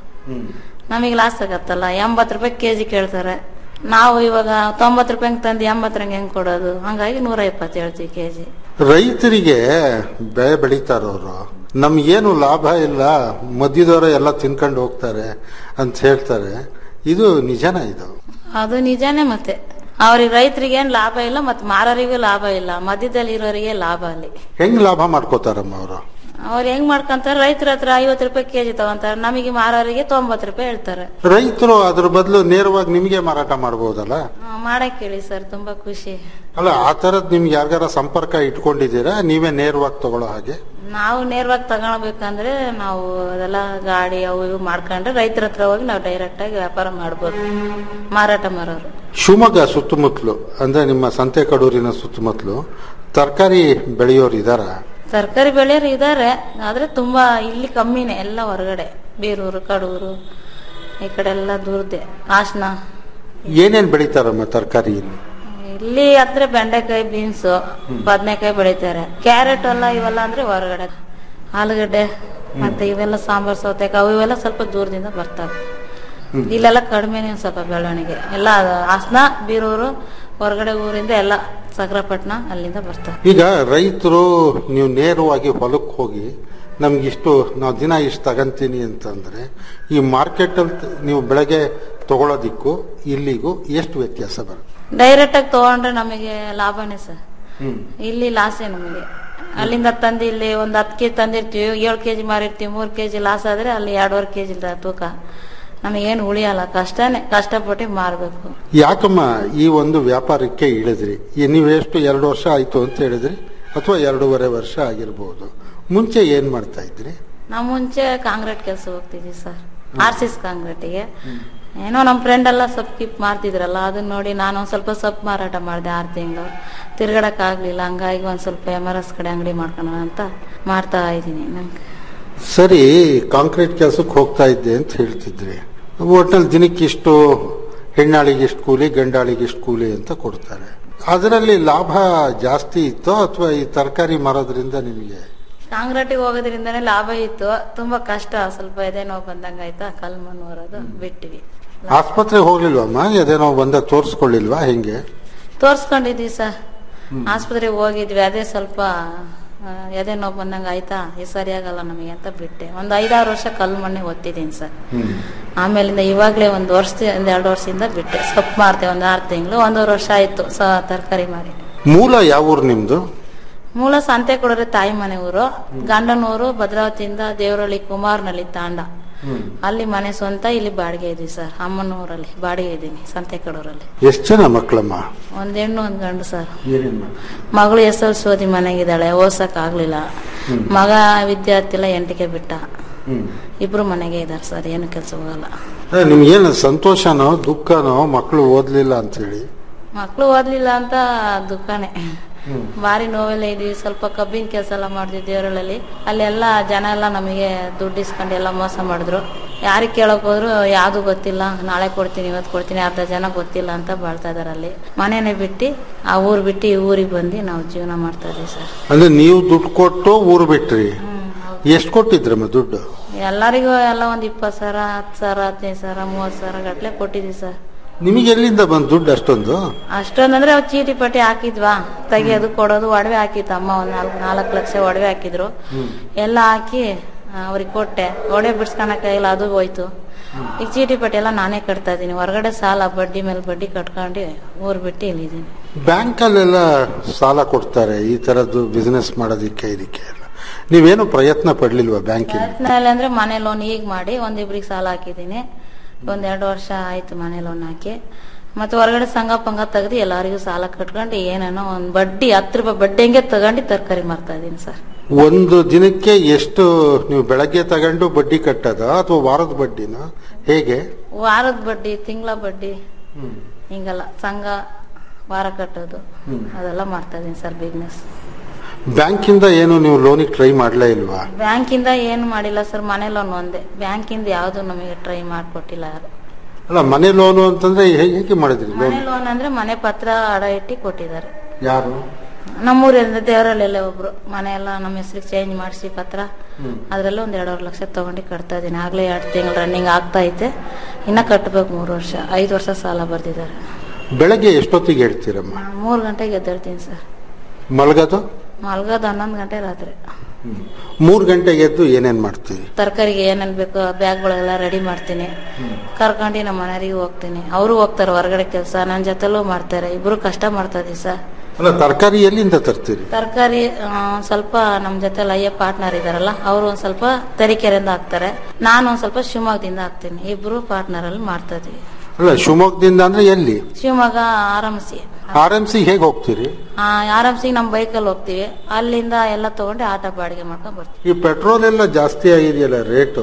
ನಮಗೆ ಲಾಸ್ ಆಗತ್ತಲ್ಲ ಎಂಬತ್ತು ರೂಪಾಯಿ ಕೆಜಿ ಕೇಳ್ತಾರೆ ನಾವು ಇವಾಗ ತೊಂಬತ್ತು ರೂಪಾಯಿ ತಂದು ಎಂಬತ್ತರಂಗೆ ಹೆಂಗ್ ಕೊಡೋದು ಹಂಗಾಗಿ ನೂರ ಇಪ್ಪತ್ತು ಹೇಳ್ತೀವಿ ಕೆಜಿ ರೈತರಿಗೆ ಬೆಳೆ ಬೆಳೀತಾರವ್ರು ನಮ್ಗೇನು ಲಾಭ ಇಲ್ಲ ಮಧ್ಯದವರ ಎಲ್ಲ ತಿನ್ಕೊಂಡು ಹೋಗ್ತಾರೆ ಅಂತ ಹೇಳ್ತಾರೆ ಇದು ನಿಜನಾ ಇದು ಅದು ನಿಜಾನೇ ಮತ್ತೆ ಅವ್ರಿಗೆ ರೈತರಿಗೆ ಏನ್ ಲಾಭ ಇಲ್ಲ ಮತ್ತೆ ಮಾರೋರಿಗೂ ಲಾಭ ಇಲ್ಲ ಮಧ್ಯದಲ್ಲಿ ಇರೋರಿಗೆ ಲಾಭ ಅಲ್ಲಿ ಹೆಂಗ್ ಲಾಭ ಮಾಡ್ಕೋತಾರಮ್ಮ ಅವರು ಅವ್ರು ಹೆಂಗ್ ಮಾಡ್ಕೊಂತಾರೆ ರೈತರ ಹತ್ರ ಐವತ್ತು ರೂಪಾಯಿ ಕೆಜಿ ತಗೊಂತಾರೆ ನಮಗೆ ಮಾರೋರಿಗೆ ತೊಂಬತ್ತು ರೂಪಾಯಿ ಹೇಳ್ತಾರೆ ರೈತರು ಅದ್ರ ಬದಲು ನೇರವಾಗಿ ನಿಮಗೆ ಮಾರಾಟ ಮಾಡಬಹುದಲ್ಲ ಆ, ಮಾಡಕ್ ಹೇಳಿ ಸರ್ ತುಂಬಾ ಖುಷಿ ಅಲ್ಲ ಆ ತರದ್ ನಿಮ್ಗೆ ಯಾರಿಗಾರ ಸಂಪರ್ಕ ಇಟ್ಕೊಂಡಿದ್ದೀರಾ ನೀವೇ ನೇರವಾಗಿ ತಗೊಳ್ಳೋ ಹಾಗೆ ನಾವು ನೇರವಾಗಿ ತಗೊಳ್ಬೇಕಂದ್ರೆ ನಾವು ಅದೆಲ್ಲ ಗಾಡಿ ಅವು ಇವು ಮಾಡ್ಕೊಂಡ್ರೆ ರೈತರ ಹತ್ರ ಹೋಗಿ ನಾವು ಡೈರೆಕ್ಟ್ ಆಗಿ ವ್ಯಾಪಾರ ಮಾಡ್ಬೋದು ಮಾರಾಟ ಮಾರೋರು ಶಿವಮೊಗ್ಗ ಸುತ್ತಮುತ್ತಲು ಅಂದ್ರೆ ನಿಮ್ಮ ಸಂತೆ ಕಡೂರಿನ ಸುತ್ತಮುತ್ತಲು ತರಕಾರಿ ಬೆಳೆಯೋರು ಇದಾರ ತರಕಾರಿ ಬೆಳೆಯೋರು ಇದಾರೆ ಆದ್ರೆ ತುಂಬಾ ಇಲ್ಲಿ ಕಮ್ಮಿನೇ ಎಲ್ಲ ಹೊರಗಡೆ ಬೀರೂರು ಕಡೂರು ಈ ಕಡೆ ಎಲ್ಲ ದೂರದೆ ಹಾಸನ ಏನೇನ್ ಬೆಳಿತಾರಮ್ಮ ತರಕಾರಿ ಇಲ್ಲಿ ಇಲ್ಲಿ ಅಂದ್ರೆ ಬೆಂಡೆಕಾಯಿ ಬೀನ್ಸ್ ಬದನೆಕಾಯಿ ಬೆಳಿತಾರೆ ಕ್ಯಾರೆಟ್ ಎಲ್ಲ ಇವೆಲ್ಲ ಅಂದ್ರೆ ಹೊರಗಡೆ ಆಲೂಗಡ್ಡೆ ಮತ್ತೆ ಇವೆಲ್ಲ ಸಾಂಬಾರ್ ಸೌತೆಕಾಯಿ ಅವು ಇವೆಲ್ಲ ಸ್ವಲ್ಪ ದೂರದಿಂದ ಬರ್ತವೆ ಇಲ್ಲೆಲ್ಲ ಕಡಿಮೆನೇ ಒಂದ್ ಸ್ವಲ್ಪ ಬೆಳವಣಿಗೆ ಎಲ್ಲ ಹಾಸನ ಬೀರೂರು ಹೊರಗಡೆ ಊರಿಂದ ಎಲ್ಲ ಸಕ್ರಪಟ್ಟಣ ಅಲ್ಲಿಂದ ಬರ್ತವೆ ಈಗ ರೈತರು ನೀವು ನೇರವಾಗಿ ಹೊಲಕ್ಕೆ ಹೋಗಿ ನಮ್ಗಿಷ್ಟು ನಾವು ದಿನ ಇಷ್ಟು ತಗಂತೀನಿ ಅಂತಂದ್ರೆ ಈ ಮಾರ್ಕೆಟ್ ಅಲ್ಲಿ ನೀವು ಬೆಳಗ್ಗೆ ತಗೊಳ್ಳೋದಿಕ್ಕೂ ಇಲ್ಲಿಗೂ ಎಷ್ಟು ವ್ಯತ್ಯಾಸ ಬರುತ್ತೆ ಡೈರೆಕ್ಟ್ ಆಗಿ ತಗೊಂಡ್ರೆ ನಮಗೆ ಲಾಭನೇ ಸರ್ ಇಲ್ಲಿ ಲಾಸೇ ನಮಗೆ ಅಲ್ಲಿಂದ ತಂದು ಇಲ್ಲಿ ಒಂದ್ ಹತ್ತು ಕೆಜಿ ತಂದಿರ್ತೀವಿ ಏಳು ಕೆಜಿ ಮಾರಿರ್ತೀವಿ ಮೂರ್ ಕೆಜಿ ಲಾಸ್ ಆದ್ರೆ ಅಲ್ಲಿ ಎರಡೂವರೆ ಕೆಜಿ ತೂಕ ನಮಗೇನು ಉಳಿಯಲ್ಲ ಕಷ್ಟನೇ ಕಷ್ಟಪಟ್ಟು ಮಾರ್ಬೇಕು ಯಾಕಮ್ಮ ಈ ಒಂದು ವ್ಯಾಪಾರಕ್ಕೆ ಇಳಿದ್ರಿ ಈ ನೀವು ಎಷ್ಟು ಎರಡು ವರ್ಷ ಆಯ್ತು ಅಂತ ಹೇಳಿದ್ರಿ ಅಥವಾ ಎರಡೂವರೆ ವರ್ಷ ಆಗಿರ್ಬೋದು ಮುಂಚೆ ಏನ್ ಮಾಡ್ತಾ ಇದ್ರಿ ನಾವು ಮುಂಚೆ ಕಾಂಕ್ರೀಟ್ ಕೆಲಸ ಹೋಗ್ತಿದ್ವಿ ಸರ್ ಆರ್ ಸಿ ಕಾಂಕ್ರೀಟಿಗೆ ಏನೋ ನಮ್ಮ ಫ್ರೆಂಡ್ ಎಲ್ಲ ಸೊಪ್ಪು ಕಿಪ್ ಮಾಡ್ತಿದ್ರಲ್ಲ ಅದನ್ನ ನೋಡಿ ನಾನು ಒಂದ್ ಸ್ವಲ್ಪ ಸೊಪ್ಪು ಮಾರಾಟ ಮಾಡಿದೆ ಆರು ತಿಂಗಳು ತಿರ್ಗಡಕ್ ಆಗ್ಲಿಲ್ಲ ಹಂಗಾಗಿ ಒಂದ್ ಸ್ವಲ್ಪ ಎಮ್ ಆರ್ ಎಸ್ ಕಡೆ ಅಂಗಡಿ ಮಾಡ್ಕೊಳ್ಳೋಣ ಅಂತ ಮಾಡ್ತಾ ಇದ್ದೀನಿ ನಂಗೆ ಸರಿ ಕಾಂಕ್ರೀಟ್ ಕೆಲಸಕ್ಕೆ ಹೋಗ್ತಾ ಇದ್ದೆ ಅಂತ ಹೇಳ್ತಿದ್ರಿ ಒಟ್ನಲ್ಲಿ ದಿನಕ್ಕೆ ಇಷ್ಟು ಹೆಣ್ಣಾಳಿಗೆ ಇಷ್ಟು ಕೂಲಿ ಗಂಡಾಳಿಗೆ ಇಷ್ಟು ಕೂಲಿ ಅಂತ ಕೊಡ್ತಾರೆ ಅದರಲ್ಲಿ ಲಾಭ ಜಾಸ್ತಿ ಇತ್ತೋ ಅಥವಾ ಈ ತರಕಾರಿ ಮಾರೋದ್ರಿಂದ ನಿಮಗೆ ಕಾಂಕ್ರೀಟಿಗೆ ಹೋಗೋದ್ರಿಂದನೇ ಲಾಭ ಇತ್ತು ತುಂಬಾ ಕಷ್ಟ ಸ್ವಲ್ಪ ಎದೆ ನೋವು ಬಂದಂಗ ಆಯ್ತಾ ಕಲ್ ಮಣ್ಣು ಹೊರೋದು ಬಿಟ್ಟಿವಿ ಆಸ್ಪತ್ರೆಗೆ ಹೋಗ್ಲಿಲ್ವಮ್ಮ ಅದೇನೋ ಬಂದಾಗ ತೋರಿಸ್ಕೊಳ್ಳಿಲ್ವಾ ಹೆಂಗೆ ತೋರ್ಸ್ಕೊಂಡಿದ್ವಿ ಸರ್ ಆಸ್ಪತ್ರೆಗೆ ಹೋಗಿದ್ವಿ ಅದೇ ಸ್ವಲ್ಪ ಆ, ಎದೆ ನೋವು ಬಂದಂಗ ಆಯ್ತಾ ಇದು ಸರಿಯಾಗಲ್ಲ ನಮಗೆ ಅಂತ ಬಿಟ್ಟೆ ಒಂದ್ ಐದಾರು ವರ್ಷ ಕಲ್ಲು ಮಣ್ಣೆ ಒತ್ತಿದ್ದೀನಿ ಸರ್ ಆಮೇಲಿಂದ ಇವಾಗ್ಲೇ ಒಂದು ವರ್ಷದ ಒಂದ್ ಎರಡು ವರ್ಷದಿಂದ ಬಿಟ್ಟೆ ಸೊಪ್ಪು ಮಾರ್ತೆ ಒಂದ್ ಆರು ತಿಂಗಳು ಒಂದೂವರೆ ವರ್ಷ ಆಯ್ತು ಸ ತರಕಾರಿ ಮಾರಿ ಮೂಲ ಯಾವ ಊರು ನಿಮ್ದು ಮೂಲ ಸಂತೆ ಕೊಡೋರೆ ತಾಯಿ ಮನೆ ಊರು ಗಂಡನೂರು ಭದ್ರಾವತಿಯಿಂದ ದೇವರಳ್ಳಿ ಕುಮಾರ್ನಲ್ಲಿ ತಾಂಡ ಅಲ್ಲಿ ಮನೆ ಸ್ವಂತ ಇಲ್ಲಿ ಬಾಡಿಗೆ ಇದೀವಿ ಸರ್ ಅಮ್ಮನೂರಲ್ಲಿ ಬಾಡಿಗೆ ಇದ್ದೀನಿ ಸಂತೆ ಕಡೂರಲ್ಲಿ ಎಷ್ಟು ಜನ ಮಕ್ಕಳಮ್ಮ ಒಂದ್ ಹೆಣ್ಣು ಒಂದ್ ಗಂಡು ಸರ್ ಮಗಳು ಎಸ್ ಎಲ್ ಸೋದಿ ಮನೆಗಿದ್ದಾಳೆ ಓದ್ಸಕ್ ಆಗ್ಲಿಲ್ಲ ಮಗ ವಿದ್ಯಾರ್ಥಿ ಎಲ್ಲ ಎಂಟಕ್ಕೆ ಬಿಟ್ಟ ಇಬ್ರು ಮನೆಗೆ ಇದಾರೆ ಸರ್ ಏನು ಕೆಲಸ ಹೋಗಲ್ಲ ನಿಮ್ಗೇನು ಸಂತೋಷನೋ ದುಃಖನೋ ಮಕ್ಕಳು ಓದ್ಲಿಲ್ಲ ಅಂತ ಹೇಳಿ ಮಕ್ಳು ಓದ್ಲಿಲ್ಲ ಅಂತ ದುಃಖನೇ ಭಾರಿ ನೋವೆಲ್ಲ ಇದೀವಿ ಸ್ವಲ್ಪ ಕಬ್ಬಿನ ಕೆಲಸ ಎಲ್ಲ ಮಾಡಿದ್ವಿ ದೇವರಲ್ಲಿ ಅಲ್ಲೆಲ್ಲ ಜನ ಎಲ್ಲ ನಮಗೆ ದುಡ್ಡು ಇಸ್ಕೊಂಡು ಎಲ್ಲ ಮೋಸ ಮಾಡಿದ್ರು ಯಾರಿಗೆ ಕೇಳಕ್ ಹೋದ್ರು ಯಾವ್ದು ಗೊತ್ತಿಲ್ಲ ನಾಳೆ ಕೊಡ್ತೀನಿ ಇವತ್ತು ಕೊಡ್ತೀನಿ ಅರ್ಧ ಜನ ಗೊತ್ತಿಲ್ಲ ಅಂತ ಬಾಳ್ತಾ ಇದಾರೆ ಅಲ್ಲಿ ಮನೇನೆ ಬಿಟ್ಟು ಆ ಊರ್ ಬಿಟ್ಟು ಈ ಊರಿಗೆ ಬಂದು ನಾವು ಜೀವನ ಮಾಡ್ತಾ ಇದೀವಿ ಸರ್ ಅಂದ್ರೆ ನೀವು ದುಡ್ಡು ಕೊಟ್ಟು ಊರು ಬಿಟ್ರಿ ಎಷ್ಟು ಕೊಟ್ಟಿದ್ರಮ್ಮ ದುಡ್ಡು ಎಲ್ಲರಿಗೂ ಎಲ್ಲ ಒಂದ್ ಇಪ್ಪತ್ತು ಸಾವಿರ ಹತ್ತು ಸಾವಿರ ಹದಿನೈದು ಸಾವಿರ ಮೂವತ್ತು ಸಾವಿರ ಗಟ್ಲೆ ಕೊಟ್ಟಿದೀವಿ ಸರ್ ನಿಮಗೆ ಎಲ್ಲಿಂದ ಬಂದ್ ದುಡ್ಡು ಅಷ್ಟೊಂದು ಅಷ್ಟೊಂದಂದ್ರೆ ಅವ್ರು ಚೀಟಿ ಪಟ್ಟಿ ಹಾಕಿದ್ವಾ ತೆಗಿಯೋದು ಕೊಡೋದು ಒಡವೆ ಹಾಕಿತ್ತು ಅಮ್ಮ ಒಂದ್ ನಾಲ್ಕು ನಾಲ್ಕು ಲಕ್ಷ ಒಡವೆ ಹಾಕಿದ್ರು ಎಲ್ಲ ಹಾಕಿ ಅವ್ರಿಗೆ ಕೊಟ್ಟೆ ಒಡವೆ ಬಿಡ್ಸ್ಕೊಳಕ್ಕಾಗಿಲ್ಲ ಅದು ಹೋಯ್ತು ಈಗ ಚೀಟಿ ಪಟ್ಟಿ ಎಲ್ಲ ನಾನೇ ಕಟ್ತಾ ಇದೀನಿ ಹೊರಗಡೆ ಸಾಲ ಬಡ್ಡಿ ಮೇಲೆ ಬಡ್ಡಿ ಕಟ್ಕೊಂಡು ಊರ್ ಬಿಟ್ಟು ಇಲ್ಲಿದ್ದೀನಿ ಬ್ಯಾಂಕಲ್ಲೆಲ್ಲ ಸಾಲ ಕೊಡ್ತಾರೆ ಈ ತರದ್ದು ಬಿಸಿನೆಸ್ ಮಾಡೋದಿಕ್ಕೆ ಇದಕ್ಕೆ ಎಲ್ಲ ನೀವೇನು ಪ್ರಯತ್ನ ಪಡ್ಲಿಲ್ವಾ ಬ್ಯಾಂಕಿನ ಪ್ರಯತ್ನ ಅಂದ್ರೆ ಮನೆ ಲೋನ್ ಈಗ ಮಾಡಿ ಒಂದಿಬ್ರಿಗೆ ಸಾಲ ಹಾಕಿದ್ದೀನಿ ಒಂದೆರಡು ವರ್ಷ ಆಯ್ತು ಮನೆ ಲೋನ್ ಹಾಕಿ ಮತ್ತೆ ಹೊರಗಡೆ ಸಂಘ ಪಂಗ ತೆಗ್ದು ಎಲ್ಲರಿಗೂ ಸಾಲ ಕಟ್ಕೊಂಡು ಏನೇನೋ ಒಂದ್ ಬಡ್ಡಿ ಹತ್ತು ರೂಪಾಯಿ ಬಡ್ಡಿ ಹಂಗೆ ತಗೊಂಡು ತರಕಾರಿ ಮಾರ್ತಾ ಇದೀನಿ ಸರ್ ಒಂದು ದಿನಕ್ಕೆ ಎಷ್ಟು ನೀವು ಬೆಳಗ್ಗೆ ತಗೊಂಡು ಬಡ್ಡಿ ಕಟ್ಟದ ಅಥವಾ ವಾರದ ಬಡ್ಡಿನ ಹೇಗೆ ವಾರದ ಬಡ್ಡಿ ತಿಂಗಳ ಬಡ್ಡಿ ಹಿಂಗಲ್ಲ ಸಂಘ ವಾರ ಕಟ್ಟೋದು ಅದೆಲ್ಲ ಮಾಡ್ತಾ ಇದೀನಿ ಸರ್ ಬಿಸ್ನೆಸ್ ಬ್ಯಾಂಕಿಂದ ಏನು ನೀವು ಲೋನಿಗೆ ಟ್ರೈ ಮಾಡ್ಲೇ ಇಲ್ವಾ ಬ್ಯಾಂಕಿಂದ ಏನು ಮಾಡಿಲ್ಲ ಸರ್ ಮನೆ ಲೋನ್ ಒಂದೇ ಬ್ಯಾಂಕಿಂದ ಯಾವ್ದು ನಮಗೆ ಟ್ರೈ ಮಾಡ್ಕೊಟ್ಟಿಲ್ಲ ಯಾರು ಅಲ್ಲ ಮನೆ ಲೋನು ಅಂತಂದ್ರೆ ಹೇ- ಹೇಗೆ ಮಾಡಿದ್ರಿ ಲೋನ್ ಮನೆ ಲೋನ್ ಅಂದ್ರೆ ಮನೆ ಪತ್ರ ಅಡ ಇಟ್ಟು ಕೊಟ್ಟಿದ್ದಾರೆ ಯಾರು ನಮ್ಮೂರಿಂದ ದೇವರಲ್ಲೆಲ್ಲ ಒಬ್ರು ಮನೆ ಎಲ್ಲ ನಮ್ಮ ಹೆಸರಿಗೆ ಚೇಂಜ್ ಮಾಡಿಸಿ ಪತ್ರ ಅದ್ರಲ್ಲಿ ಒಂದ್ ಎರಡೂವರೆ ಲಕ್ಷ ತಗೊಂಡು ಕಟ್ತಾ ಇದೀನಿ ಆಗ್ಲೇ ಎರಡು ತಿಂಗಳು ರನ್ನಿಂಗ್ ಆಗ್ತಾ ಐತೆ ಇನ್ನ ಕಟ್ಟಬೇಕು ಮೂರು ವರ್ಷ ಐದು ವರ್ಷ ಸಾಲ ಬರ್ದಿದ್ದಾರೆ ಬೆಳಗ್ಗೆ ಎಷ್ಟೊತ್ತಿಗೆ ಹೇಳ್ತೀರಮ್ಮ ಮೂರು ಗಂಟೆಗೆ ಎದ್ದೇಳ್ತೀನಿ ಸರ್ ಮಲಗೋದು ಮಲ್ಗೋದು ಹನ್ನೊಂದು ಗಂಟೆ ರಾತ್ರಿ ಮೂರ್ ಗಂಟೆಗೆ ಎದ್ದು ಏನೇನ್ ಮಾಡ್ತೀವಿ ತರಕಾರಿಗೆ ಏನೇನ್ ಬೇಕು ಬ್ಯಾಗ್ಗಳೆಲ್ಲ ರೆಡಿ ಮಾಡ್ತೀನಿ ಕರ್ಕೊಂಡು ನಮ್ಮ ಮನೆಯವರಿಗೆ ಹೋಗ್ತೀನಿ ಅವರು ಹೋಗ್ತಾರೆ ಹೊರಗಡೆ ಕೆಲಸ ನನ್ನ ಜೊತೆಲೂ ಮಾಡ್ತಾರೆ ಇಬ್ರು ಕಷ್ಟ ಮಾಡ್ತಾ ಇದೀವಿ ಸರ್ ಅಲ್ಲ ತರಕಾರಿ ಎಲ್ಲಿಂದ ತರ್ತೀರಿ ತರಕಾರಿ ಸ್ವಲ್ಪ ನಮ್ಮ ಜೊತೆ ಅಯ್ಯ ಪಾರ್ಟ್ನರ್ ಇದಾರಲ್ಲ ಅವರು ಒಂದ್ ಸ್ವಲ್ಪ ತರೀಕೆರೆಯಿಂದ ಹಾಕ್ತಾರೆ ನಾನು ಒಂದ್ ಸ್ವಲ್ಪ ಶಿವಮೊಗ್ಗದಿಂದ ಹಾಕ್ತೀನಿ ಇಬ್ರು ಪಾರ್ಟ್ನರ್ ಅಲ್ಲಿ ಮಾಡ್ತಾ ಇದೀವಿ ಅಲ್ಲ ಶಿವಮೊಗ್ಗದಿಂದ ಅಂದ್ರೆ ಎಲ್ಲಿ ಶಿವಮೊಗ್ಗ ಆರಾಮಸಿ ಆರ್ ಎಂ ಸಿ ಹೇಗೆ ಹೋಗ್ತೀರಿ ಆರಾಮಸಿ ನಮ್ಮ ಬೈಕಲ್ಲಿ ಹೋಗ್ತೀವಿ ಅಲ್ಲಿಂದ ಎಲ್ಲ ತಗೊಂಡು ಆಟೋ ಬಾಡಿಗೆ ಮಾಡ್ಕೊಂಡ್ ಬರ್ತೀವಿ ಈ ಪೆಟ್ರೋಲ್ ಎಲ್ಲ ಜಾಸ್ತಿ ಆಗಿದೆಯಲ್ಲ ರೇಟು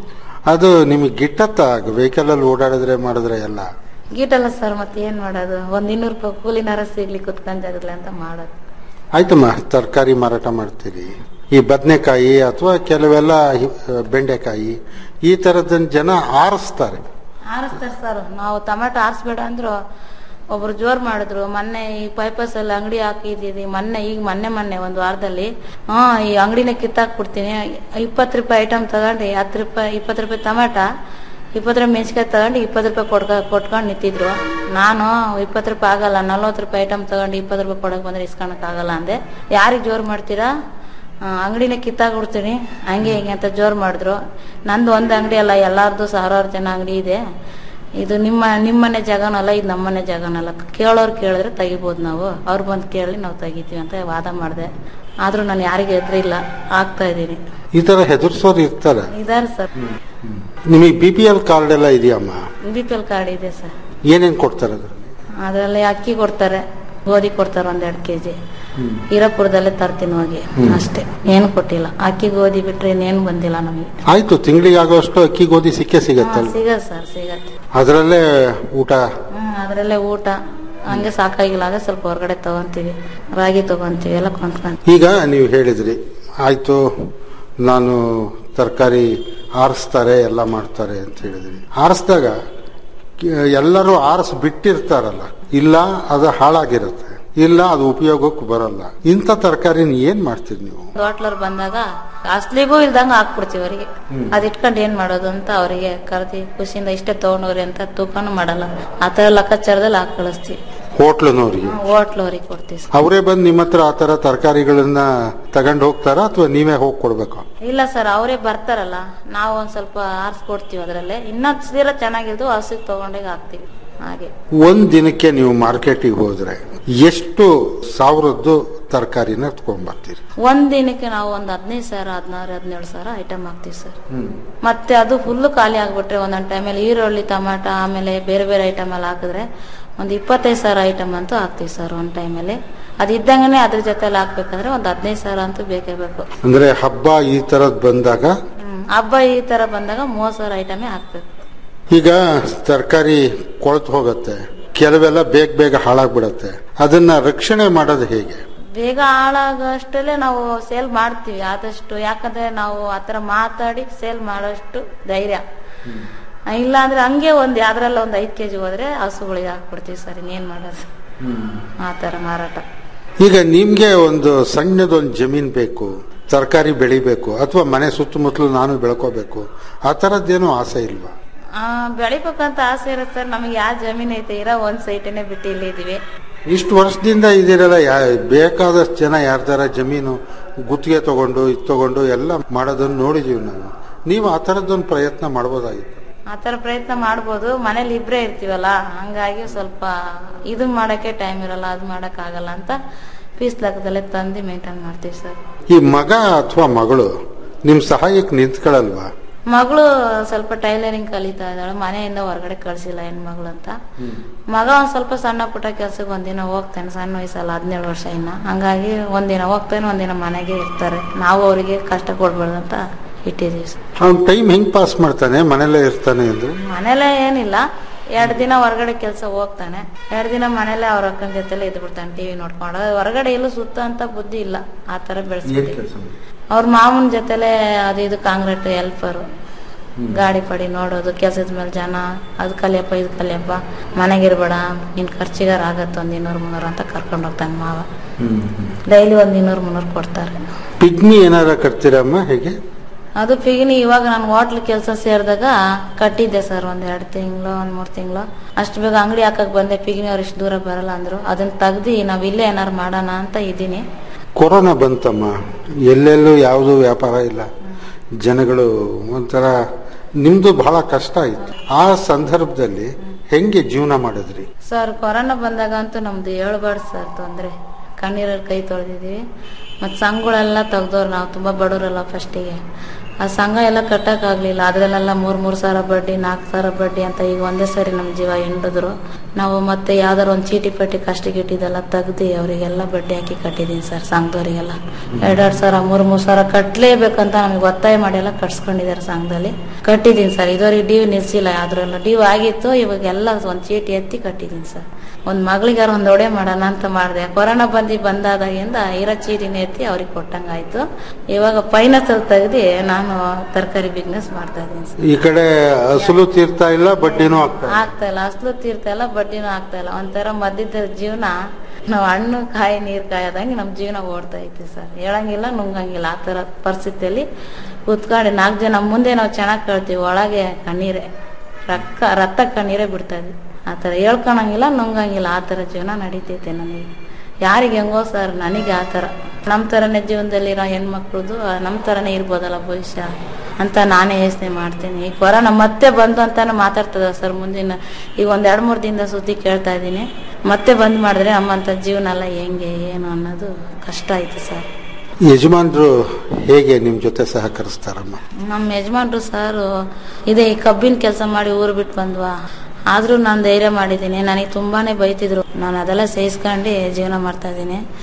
ಅದು ನಿಮಗೆ ಗಿಟ್ಟತ್ತ ವೆಹಿಕಲ್ ಅಲ್ಲಿ ಓಡಾಡಿದ್ರೆ ಮಾಡಿದ್ರೆ ಎಲ್ಲ ಗೀಟಲ್ಲ ಸರ್ ಮತ್ತೆ ಏನ್ ಮಾಡೋದು ಒಂದ್ ಇನ್ನೂರು ರೂಪಾಯಿ ಕೂಲಿನಾರ ಸಿಗ್ಲಿ ಕುತ್ಕೊಂಡ್ ಜಾಗದ್ಲೆ ಅಂತ ಮಾಡೋದು ಆಯ್ತಮ್ಮ ತರಕಾರಿ ಮಾರಾಟ ಮಾಡ್ತೀರಿ ಈ ಬದನೆಕಾಯಿ ಅಥವಾ ಕೆಲವೆಲ್ಲ ಹಿ- ಬೆಂಡೆಕಾಯಿ ಈ ತರದನ್ನ ಜನ ಆರಿಸ್ತಾರೆ ಆರಿಸ್ತಾರೆ ಸರ್ ನಾವು ಟೊಮೆಟೊ ಆರಿಸ್ಬೇಡ ಅಂದ್ರು ಒಬ್ರು ಜೋರ್ ಮಾಡಿದ್ರು ಮೊನ್ನೆ ಈ ಪೈಪಸ್ ಅಲ್ಲಿ ಅಂಗಡಿ ಹಾಕಿದ್ದೀವಿ ಮೊನ್ನೆ ಈಗ ಮೊನ್ನೆ ಮೊನ್ನೆ ಒಂದು ವಾರದಲ್ಲಿ ಹಾ ಈ ಅಂಗಡಿನ ಕಿತ್ತಾಕ್ಬಿಡ್ತೀನಿ ಇಪ್ಪತ್ತು ರೂಪಾಯಿ ಐಟಮ್ ತಗೊಂಡು ಹತ್ತು ರೂಪಾಯಿ ಇಪ್ಪತ್ತು ರೂಪಾಯಿ ಟೊಮೆಟ ಇಪ್ಪತ್ತು ರೂಪಾಯಿ ಮೆಣಸಿಕಾಯಿ ತಗೊಂಡು ಇಪ್ಪತ್ತು ರೂಪಾಯಿ ಕೊಡ್ಕ ಕೊಟ್ಕೊಂಡು ನಿಂತಿದ್ರು ನಾನು ಇಪ್ಪತ್ತು ರೂಪಾಯಿ ಆಗಲ್ಲ ನಲ್ವತ್ತು ರೂಪಾಯಿ ಐಟಮ್ ತಗೊಂಡು ಇಪ್ಪತ್ತು ರೂಪಾಯಿ ಕೊಡಕ್ ಬಂದ್ರೆ ಇಸ್ಕೊಳಕ್ ಆಗಲ್ಲ ಅಂದೆ ಯಾರಿಗೆ ಜೋರ್ ಮಾಡ್ತೀರಾ ಆ, ಅಂಗಡಿನ ಕಿತ್ತಾಕ್ಬಿಡ್ತೀನಿ ಹಂಗೆ ಹಿಂಗೆ ಅಂತ ಜೋರ್ ಮಾಡಿದ್ರು ನಂದು ಒಂದು ಅಂಗಡಿ ಅಲ್ಲ ಎಲ್ಲಾರ್ದು ಸಾವಿರಾರು ಜನ ಅಂಗಡಿ ಇದೆ ಇದು ನಿಮ್ಮ ನಿಮ್ಮನೆ ಜಾಗನಲ್ಲ ಇದು ನಮ್ಮನೆ ಜಾಗನಲ್ಲ ಕೇಳೋರು ಕೇಳಿದ್ರೆ ತೆಗಿಬೋದು ನಾವು ಅವ್ರು ಬಂದು ಕೇಳಿ ನಾವು ತೆಗಿತೀವಿ ಅಂತ ವಾದ ಮಾಡಿದೆ ಆದ್ರೂ ನಾನು ಯಾರಿಗೆ ಎದ್ರಿಲ್ಲ ಆಗ್ತಾ ಇದ್ದೀನಿ ಈ ತರ ಹೆದರ್ಸೋರು ಇರ್ತಾರೆ ಇದಾರೆ ಸರ್ ನಿಮಗೆ ಬಿ ಪಿ ಎಲ್ ಕಾರ್ಡ್ ಎಲ್ಲ ಇದೆಯಮ್ಮ ಬಿ ಪಿ ಎಲ್ ಕಾರ್ಡ್ ಇದೆ ಸರ್ ಏನೇನ್ ಕೊಡ್ತಾರೆ ಅದ್ರಲ್ಲಿ ಅದರಲ್ಲಿ ಅಕ್ಕಿ ಕೊಡ್ತಾರೆ ಗೋಧಿ ಕೊಡ್ತಾರೆ ಒಂದೆರಡು ಕೆ ಜಿ ಹೀರಾಪುರದಲ್ಲೇ ತರ್ತೀನಿ ಹೋಗಿ ಹ್ಮ್. ಅಷ್ಟೇ ಏನು ಕೊಟ್ಟಿಲ್ಲ ಅಕ್ಕಿ ಗೋಧಿ ಬಿಟ್ರೆ ಇನ್ನೇನು ಬಂದಿಲ್ಲ ನಮಗೆ ಆಯ್ತು ತಿಂಗಳಿಗೆ ಆಗೋಷ್ಟು ಅಕ್ಕಿ ಗೋಧಿ ಸಿಕ್ಕೇ ಸಿಗತ್ತಲ್ಲ ಸಿಗತ್ತೆ ಸರ್ ಸಿಗತ್ತೆ ಅದರಲ್ಲೇ ಊಟ ಹ್ಮ್ ಅದರಲ್ಲೇ ಊಟ ಹಂಗೆ ಸಾಕಾಗಿಲ್ಲ ಅದೇ ಸ್ವಲ್ಪ ಹೊರಗಡೆ ತಗೊಂತೀವಿ ರಾಗಿ ತಗೊಂತೀವಿ ಎಲ್ಲ ಕೊಂಡ್ಕೊಂಡು ಈಗ ನೀವು ಹೇಳಿದ್ರಿ ಆಯ್ತು ನಾನು ತರಕಾರಿ ಆರಿಸ್ತಾರೆ ಎಲ್ಲ ಮಾಡ್ತಾರೆ ಅಂತ ಹೇಳಿದ್ರಿ ಆರಿಸಿದಾಗ ಎಲ್ಲರೂ ಆರಿಸ್ ಬಿಟ್ಟಿರ್ತಾರಲ್ಲ ಇಲ್ಲ ಅದು ಹಾಳಾಗಿರುತ್ತೆ ಇಲ್ಲ ಅದು ಉಪಯೋಗಕ್ಕೆ ಬರಲ್ಲ ಇಂಥ ತರಕಾರಿನ ಏನ್ ಮಾಡ್ತೀರಿ ನೀವು ಹೋಟ್ಲರ್ ಬಂದಾಗ ಅಸ್ಲಿಗೂ ಇಲ್ದಂಗ ಹಾಕ್ಬಿಡ್ತೀವಿ ಅವರಿಗೆ ಅದ್ ಇಟ್ಕೊಂಡು ಏನ್ ಮಾಡೋದು ಅಂತ ಅವರಿಗೆ ಕರೆದಿ ಖುಷಿಯಿಂದ ಇಷ್ಟೇ ತಗೊಂಡವ್ರಿ ಅಂತ ತೂಕನು ಮಾಡಲ್ಲ ಆ ತರ ಲೆಕ್ಕಾಚಾರದಲ್ಲಿ ಹಾಕಿ ಕಳಿಸ್ತೀವಿ ಹೋಟ್ಲನವ್ರಿಗೆ ಹೋಟ್ಲವ್ರಿಗೆ ಕೊಡ್ತೀವಿ ಸರ್. ಅವರೇ ಬಂದು ನಿಮ್ಮ ಹತ್ರ ಆ ತರ ತರಕಾರಿಗಳನ್ನ ತಗೊಂಡು ಹೋಗ್ತಾರಾ ಅಥವಾ ನೀವೇ ಹೋಗಿ ಕೊಡ್ಬೇಕು ಇಲ್ಲ ಸರ್ ಅವರೇ ಬರ್ತಾರಲ್ಲ ನಾವು ಒಂದ್ ಸ್ವಲ್ಪ ಆರಿಸ್ಕೊಡ್ತೀವಿ ಅದ್ರಲ್ಲೇ ಇನ್ನ ಸೀರಾ ಚೆನ್ನಾಗಿದ್ದು ಹಸಿಗೆ ತಗೊಂಡೋಗಿ ಹಾಕ್ತಿವಿ ಹಾಗೆ ಒಂದ್ ದಿನಕ್ಕೆ ನೀವು ಮಾರ್ಕೆಟಿಗೆ ಹೋದ್ರೆ ಎಷ್ಟು ಸಾವಿರದ್ದು ತರಕಾರಿನ ತಗೊಂಡ್ಬರ್ತೀರಿ ಒಂದ್ ದಿನಕ್ಕೆ ನಾವು ಒಂದ್ ಹದಿನೈದು ಸಾವಿರ ಹದಿನಾರು ಹದಿನೇಳು ಸಾವಿರ ಐಟಮ್ ಹಾಕ್ತಿವಿ ಸರ್ ಮತ್ತೆ ಅದು ಫುಲ್ ಖಾಲಿ ಆಗ್ಬಿಟ್ರೆ ಒಂದೊಂದ್ ಟೈಮಲ್ಲಿ ಈರುಳ್ಳಿ ಟಮಾಟ ಆಮೇಲೆ ಬೇರೆ ಬೇರೆ ಐಟಮ್ ಎಲ್ಲ ಹಾಕಿದ್ರೆ ಒಂದ್ ಇಪ್ಪತ್ತೈದು ಸಾವಿರ ಐಟಮ್ ಅಂತೂ ಹಾಕ್ತಿವಿ ಸರ್ ಒಂದ್ ಟೈಮಲ್ಲಿ ಅದ್ ಇದ್ದಂಗನೆ ಅದ್ರ ಜೊತೆಲಿ ಹಾಕ್ಬೇಕಂದ್ರೆ ಒಂದ್ ಹದಿನೈದು ಸಾವಿರ ಅಂತೂ ಬೇಕೇ ಬೇಕು ಅಂದ್ರೆ ಹಬ್ಬ ಈ ತರದ್ ಬಂದಾಗ ಹ್ಮ್. ಹಬ್ಬ ಈ ತರ ಬಂದಾಗ ಮೂವತ್ ಸಾವಿರ ಐಟಮೇ ಹಾಕ್ಬೇಕು ಈಗ ತರಕಾರಿ ಕೊಳತು ಹೋಗುತ್ತೆ ಕೆಲವೆಲ್ಲ ಬೇಗ ಬೇಗ ಹಾಳಾಗ್ಬಿಡತ್ತೆ ಅದನ್ನ ರಕ್ಷಣೆ ಮಾಡೋದು ಹೇಗೆ ಬೇಗ ಹಾಳಾಗೋಷ್ಟಲ್ಲೇ ನಾವು ಸೇಲ್ ಮಾಡ್ತೀವಿ ಆದಷ್ಟು ಯಾಕಂದ್ರೆ ನಾವು ಆತರ ಮಾತಾಡಿ ಸೇಲ್ ಮಾಡೋಷ್ಟು ಧೈರ್ಯ ಇಲ್ಲ ಅಂದ್ರೆ ಹಂಗೆ ಒಂದ್ ಯಾವ್ದ್ರಲ್ಲ ಒಂದ್ ಐದ್ ಕೆಜಿ ಹೋದ್ರೆ ಹಸುಗಳಿಗೆ ಹಾಕ್ಬಿಡ್ತೀವಿ ಸರ್ ಇನ್ನೇನ್ ಮಾಡೋದು ಆ ತರ ಮಾರಾಟ ಈಗ ನಿಮ್ಗೆ ಒಂದು ಸಣ್ಣದೊಂದು ಜಮೀನ್ ಬೇಕು ತರಕಾರಿ ಬೆಳಿಬೇಕು ಅಥವಾ ಮನೆ ಸುತ್ತಮುತ್ತಲು ನಾನು ಬೆಳ್ಕೋಬೇಕು ಆ ತರದ್ದೇನು ಆಸೆ ಇಲ್ವಾ ಆ ಬೆಳಿಬೇಕಂತ ಆಸೆ ಇರುತ್ತೆ ಸರ್ ನಮಗೆ ಯಾವ ಜಮೀನ್ ಐತೆ ಇರೋ ಒಂದ್ ಸೈಟನೇ ಬಿಟ್ಟು ಇಲ್ಲಿ ಇದೀವಿ ಇಷ್ಟು ವರ್ಷದಿಂದ ಇದಿರಲ್ಲ ಯಾ ಬೇಕಾದಷ್ಟು ಜನ ಯಾರ್ದಾರ ಜಮೀನು ಗುತ್ತಿಗೆ ತಗೊಂಡು ಇದು ತಗೊಂಡು ಎಲ್ಲ ಮಾಡೋದನ್ನ ನೋಡಿದೀವಿ ನಾವು ನೀವು ಆ ಥರದ್ದೊಂದು ಪ್ರಯತ್ನ ಮಾಡ್ಬೋದಾಗಿತ್ತು ಆ ತರ ಪ್ರಯತ್ನ ಮಾಡ್ಬೋದು ಮನೇಲಿ ಇಬ್ರೇ ಇರ್ತೀವಲ್ಲ ಹಂಗಾಗಿ ಸ್ವಲ್ಪ ಇದು ಮಾಡಕ್ಕೆ ಟೈಮ್ ಇರಲ್ಲ ಅದು ಮಾಡಕ್ ಆಗಲ್ಲ ಅಂತ ಪೀಸ್ ಲೆಕ್ಕದಲ್ಲೇ ತಂದು ಮೇಂಟೈನ್ ಮಾಡ್ತೀವಿ ಸರ್ ಈ ಮಗ ಅಥವಾ ಮಗಳು ನಿಮ್ ಸಹಾಯಕ್ಕೆ ನಿಂತ್ಕೊಳ್ಳಲ್ವಾ ಮಗಳು ಸ್ವಲ್ಪ ಟೈಲರಿಂಗ್ ಕಲಿತಾ ಇದ್ದಾಳೆ ಮನೆಯಿಂದ ಹೊರಗಡೆ ಕಳ್ಸಿಲ್ಲ ಹೆಣ್ಮಗಳು ಅಂತ ಮಗ ಒಂದ್ ಸ್ವಲ್ಪ ಸಣ್ಣ ಪುಟ್ಟ ಕೆಲ್ಸಕ್ಕೆ ಒಂದಿನ ಹೋಗ್ತಾನೆ ಸಣ್ಣ ವಯಸ್ಸಲ್ಲ ಹದಿನೇಳು ವರ್ಷ ಇನ್ನ ಹಂಗಾಗಿ ಒಂದಿನ ಹೋಗ್ತಾನೆ ಒಂದಿನ ಮನೆಗೆ ಇರ್ತಾರೆ ನಾವು ಅವರಿಗೆ ಕಷ್ಟ ಕೊಡ್ಬಾರ್ದು ಅಂತ ಇಟ್ಟಿದೀವಿ ಸರ್. ಅವ್ನ್ ಟೈಮ್ ಹೆಂಗ್ ಪಾಸ್ ಮಾಡ್ತಾನೆ ಮನೇಲೇ ಇರ್ತಾನೆ ಅಂದ್ರೆ ಮನೇಲೆ ಏನಿಲ್ಲ ಎರಡ್ ದಿನ ಹೊರಗಡೆ ಕೆಲಸ ಹೋಗ್ತಾನೆ ಎರಡ್ ದಿನ ಮನೇಲೆ ಅವ್ರ ಅಕ್ಕನ ಜೊತೆಲೆ ಇದ್ದು ಬಿಡ್ತಾನೆ ಟಿವಿ ನೋಡ್ಕೊಂಡು ಹೊರಗಡೆ ಎಲ್ಲೂ ಸುತ್ತ ಅಂತ ಬುದ್ಧಿ ಇಲ್ಲ ಆ ತರ ಬೆಳೆಸ್ಬಿಟ್ಟಿದ್ವಿ ಅವ್ರ ಮಾವನ ಜೊತೆಲೆ ಅದು ಇದು ಕಾಂಗ್ರೆಟ್ ಹೆಲ್ಪರು ಗಾಡಿ ಪಡಿ ನೋಡೋದು ಕೆಲಸದ ಮೇಲೆ ಜನ ಅದು ಕಲಿಯಪ್ಪ ಇದು ಕಲಿಯಪ್ಪ ಮನೆಗಿರ್ಬೇಡ ನಿನ್ ಖರ್ಚಿಗಾರ ಆಗತ್ತೆ ಒಂದ್ ಇನ್ನೂರು ಮುನ್ನೂರು ಅಂತ ಕರ್ಕೊಂಡು ಹೋಗ್ತಾನೆ ಮಾವ ಡೈಲಿ ಒಂದ್ ಇನ್ನೂರು ಮುನ್ನೂರು ಕೊಡ್ತಾರೆ ಪಿಗ್ಮಿ ಏನಾರ ಕಟ್ತೀರಮ್ಮ ಹೇಗೆ ಅದು ಪಿಗಿನಿ ಇವಾಗ ನಾನು ಹೋಟ್ಲ್ ಕೆಲಸ ಸೇರಿದಾಗ ಕಟ್ಟಿದ್ದೆ ಸರ್ ಒಂದ್ ಎರಡು ತಿಂಗಳು ಒಂದ್ ಮೂರ್ ತಿಂಗಳು ಅಷ್ಟು ಬೇಗ ಅಂಗಡಿ ಹಾಕಕ್ ಬಂದೆ ಪಿಗಿನಿ ಅವ್ರು ಇಷ್ಟು ದೂರ ಬರಲ್ಲ ಅಂದ್ರು ಅದನ್ನ ತೆಗ್ದು ನಾವ್ ಇಲ್ಲೇ ಏನಾರು ಮಾಡೋಣ ಅಂತ ಇದ್ದೀನಿ ಕೊರೋನಾ ಬಂತಮ್ಮ ಎಲ್ಲೆಲ್ಲೂ ಯಾವುದು ವ್ಯಾಪಾರ ಇಲ್ಲ ಜನಗಳು ಒಂಥರ ನಿಮ್ದು ಬಹಳ ಕಷ್ಟ ಆಯ್ತು ಆ ಸಂದರ್ಭದಲ್ಲಿ ಹೆಂಗೆ ಜೀವನ ಮಾಡಿದ್ರಿ ಸರ್ ಕೊರೋನಾ ಬಂದಾಗ ಅಂತೂ ನಮ್ದು ಹೇಳ್ಬಾರ್ದು ಸರ್ ತೊಂದ್ರೆ ಕಣ್ಣೀರಲ್ಲಿ ಕೈ ತೊಳೆದಿದೀವಿ ಮತ್ ಸಂಘಗಳೆಲ್ಲ ತೆಗ್ದವ್ರು ನಾವು ತುಂಬಾ ಬಡವರಲ್ಲ ಫಸ್ಟಿಗೆ ಆ ಸಂಘ ಎಲ್ಲ ಕಟ್ಟಕ್ಕಾಗ್ಲಿಲ್ಲ ಅದ್ರಲ್ಲೆಲ್ಲ ಮೂರ್ ಮೂರ್ ಸಾವಿರ ಬಡ್ಡಿ ನಾಲ್ಕು ಸಾವಿರ ಬಡ್ಡಿ ಅಂತ ಈಗ ಒಂದೇ ಸರಿ ನಮ್ ಜೀವ ಹಿಂಡಿದ್ರು ನಾವು ಮತ್ತೆ ಯಾವ್ದಾರ ಒಂದ್ ಚೀಟಿ ಪಟ್ಟಿ ಕಷ್ಟಕ್ಕೆ ಇಟ್ಟಿದ್ದೆಲ್ಲ ತೆಗ್ದು ಅವರಿಗೆಲ್ಲ ಬಡ್ಡಿ ಹಾಕಿ ಕಟ್ಟಿದೀನಿ ಸರ್ ಸಂಘದವರಿಗೆಲ್ಲ ಎರಡೆರಡು ಸಾವಿರ ಮೂರ್ ಮೂರ್ ಸಾವಿರ ಕಟ್ಲೇಬೇಕಂತ ನಮಗೆ ಒತ್ತಾಯ ಮಾಡಿ ಎಲ್ಲ ಕಟ್ಸ್ಕೊಂಡಿದ್ದಾರೆ ಸಂಘದಲ್ಲಿ ಕಟ್ಟಿದೀನಿ ಸರ್ ಇದುವರೆಗೆ ಡ್ಯೂ ನಿಲ್ಸಿಲ್ಲ ಯಾವ್ದ್ರಲ್ಲ ಡ್ಯೂ ಆಗಿತ್ತು ಇವಾಗೆಲ್ಲ ಒಂದ್ ಚೀಟಿ ಎತ್ತಿ ಕಟ್ಟಿದೀನಿ ಸರ್ ಒಂದ್ ಮಗಳಿಗಾರ ಒಂದ್ ಒಡೆ ಮಾಡೋಣ ಅಂತ ಮಾಡಿದೆ ಕೊರೋನಾ ಬಂದಿ ಬಂದಾದಾಗಿಂದ ಇರೋ ಚೀಟಿನ ಎತ್ತಿ ಅವ್ರಿಗೆ ಕೊಟ್ಟಂಗಾಯ್ತು ಇವಾಗ ಫೈನಾನ್ಸ್ ತೆಗ್ದು ನಾನು ತರಕಾರಿ ಬಿಸ್ನೆಸ್ ಮಾಡ್ತಾ ಇದ್ದೀನಿ ಸರ್ ಈ ಕಡೆ ಅಸಲು ತೀರ್ತಾ ಇಲ್ಲ ಬಡ್ಡಿನೂ ಆಗ್ತಾ ಇಲ್ಲ. ಆಗ್ತಾ ಇಲ್ಲ ಅಸ್ಲು ತೀರ್ತಾ ಇಲ್ಲ ಬಡ್ಡಿನೂ ಆಗ್ತಾ ಇಲ್ಲ ಒಂಥರ ಮಧ್ಯದ ಜೀವನ ನಾವ್ ಹಣ್ಣು ಕಾಯಿ ನೀರ್ ಕಾಯದಂಗೆ ನಮ್ ಜೀವನ ಓಡ್ತಾ ಐತಿ ಸರ್ ಹೇಳಂಗಿಲ್ಲ ನುಂಗಂಗಿಲ್ಲ ಆ ತರ ಪರಿಸ್ಥಿತಿಯಲ್ಲಿ ಕೂತ್ಕೊಂಡು ನಾಲ್ಕು ಜನ ಮುಂದೆ ನಾವು ಚೆನ್ನಾಗಿ ಕೇಳ್ತೀವಿ ಒಳಗೆ ಕಣ್ಣೀರೇ ರಕ್ಕ ರಕ್ತ ಕಣ್ಣೀರೇ ಬಿಡ್ತಾ ಇದ್ವಿ ಆ ಥರ ಹೇಳ್ಕೊಳಂಗಿಲ್ಲ ನುಂಗಂಗಿಲ್ಲ ಆ ಥರ ಜೀವನ ನಡೀತೈತೆ ನನಗೆ ಯಾರಿಗೆ ಹೆಂಗೋ ಸರ್ ನನಗೆ ಆ ಥರ ನಮ್ಮ ಥರನೇ ಜೀವನದಲ್ಲಿರೋ ಹೆಣ್ಮಕ್ಳದು ನಮ್ಮ ಥರನೇ ಇರ್ಬೋದಲ್ಲ ಭವಿಷ್ಯ ಅಂತ ನಾನೇ ಯೋಚನೆ ಮಾಡ್ತೀನಿ ಈ ಕೊರೋನಾ ಮತ್ತೆ ಬಂದು ಅಂತಾನು ಮಾತಾಡ್ತದ ಸರ್ ಮುಂದಿನ ಈಗ ಒಂದ್ ಎರಡ್ ಮೂರ್ ದಿನದ ಸುದ್ದಿ ಕೇಳ್ತಾ ಇದ್ದೀನಿ ಮತ್ತೆ ಬಂದ್ ಮಾಡಿದ್ರೆ ನಮ್ಮಂತ ಜೀವನ ಎಲ್ಲ ಹೆಂಗೆ ಏನು ಅನ್ನೋದು ಕಷ್ಟ ಆಯ್ತು ಸರ್ ಯಜಮಾನ್ರು ಹೇಗೆ ನಿಮ್ ಜೊತೆ ಸಹಕರಿಸ್ತಾರಮ್ಮ ನಮ್ಮ ಯಜಮಾನ್ರು ಸರ್ ಇದೇ ಈ ಕಬ್ಬಿನ ಕೆಲಸ ಮಾಡಿ ಊರು ಬಿಟ್ಟು ಬಂದ್ವಾ ಆದ್ರೂ ನಾನು ಧೈರ್ಯ ಮಾಡಿದ್ದೀನಿ ನನಗೆ ತುಂಬಾನೇ ಬೈತಿದ್ರು ನಾನು ಅದೆಲ್ಲ ಸಹಿಸ್ಕೊಂಡು ಜೀವನ ಮಾಡ್ತಾ ಇದ್ದೀನಿ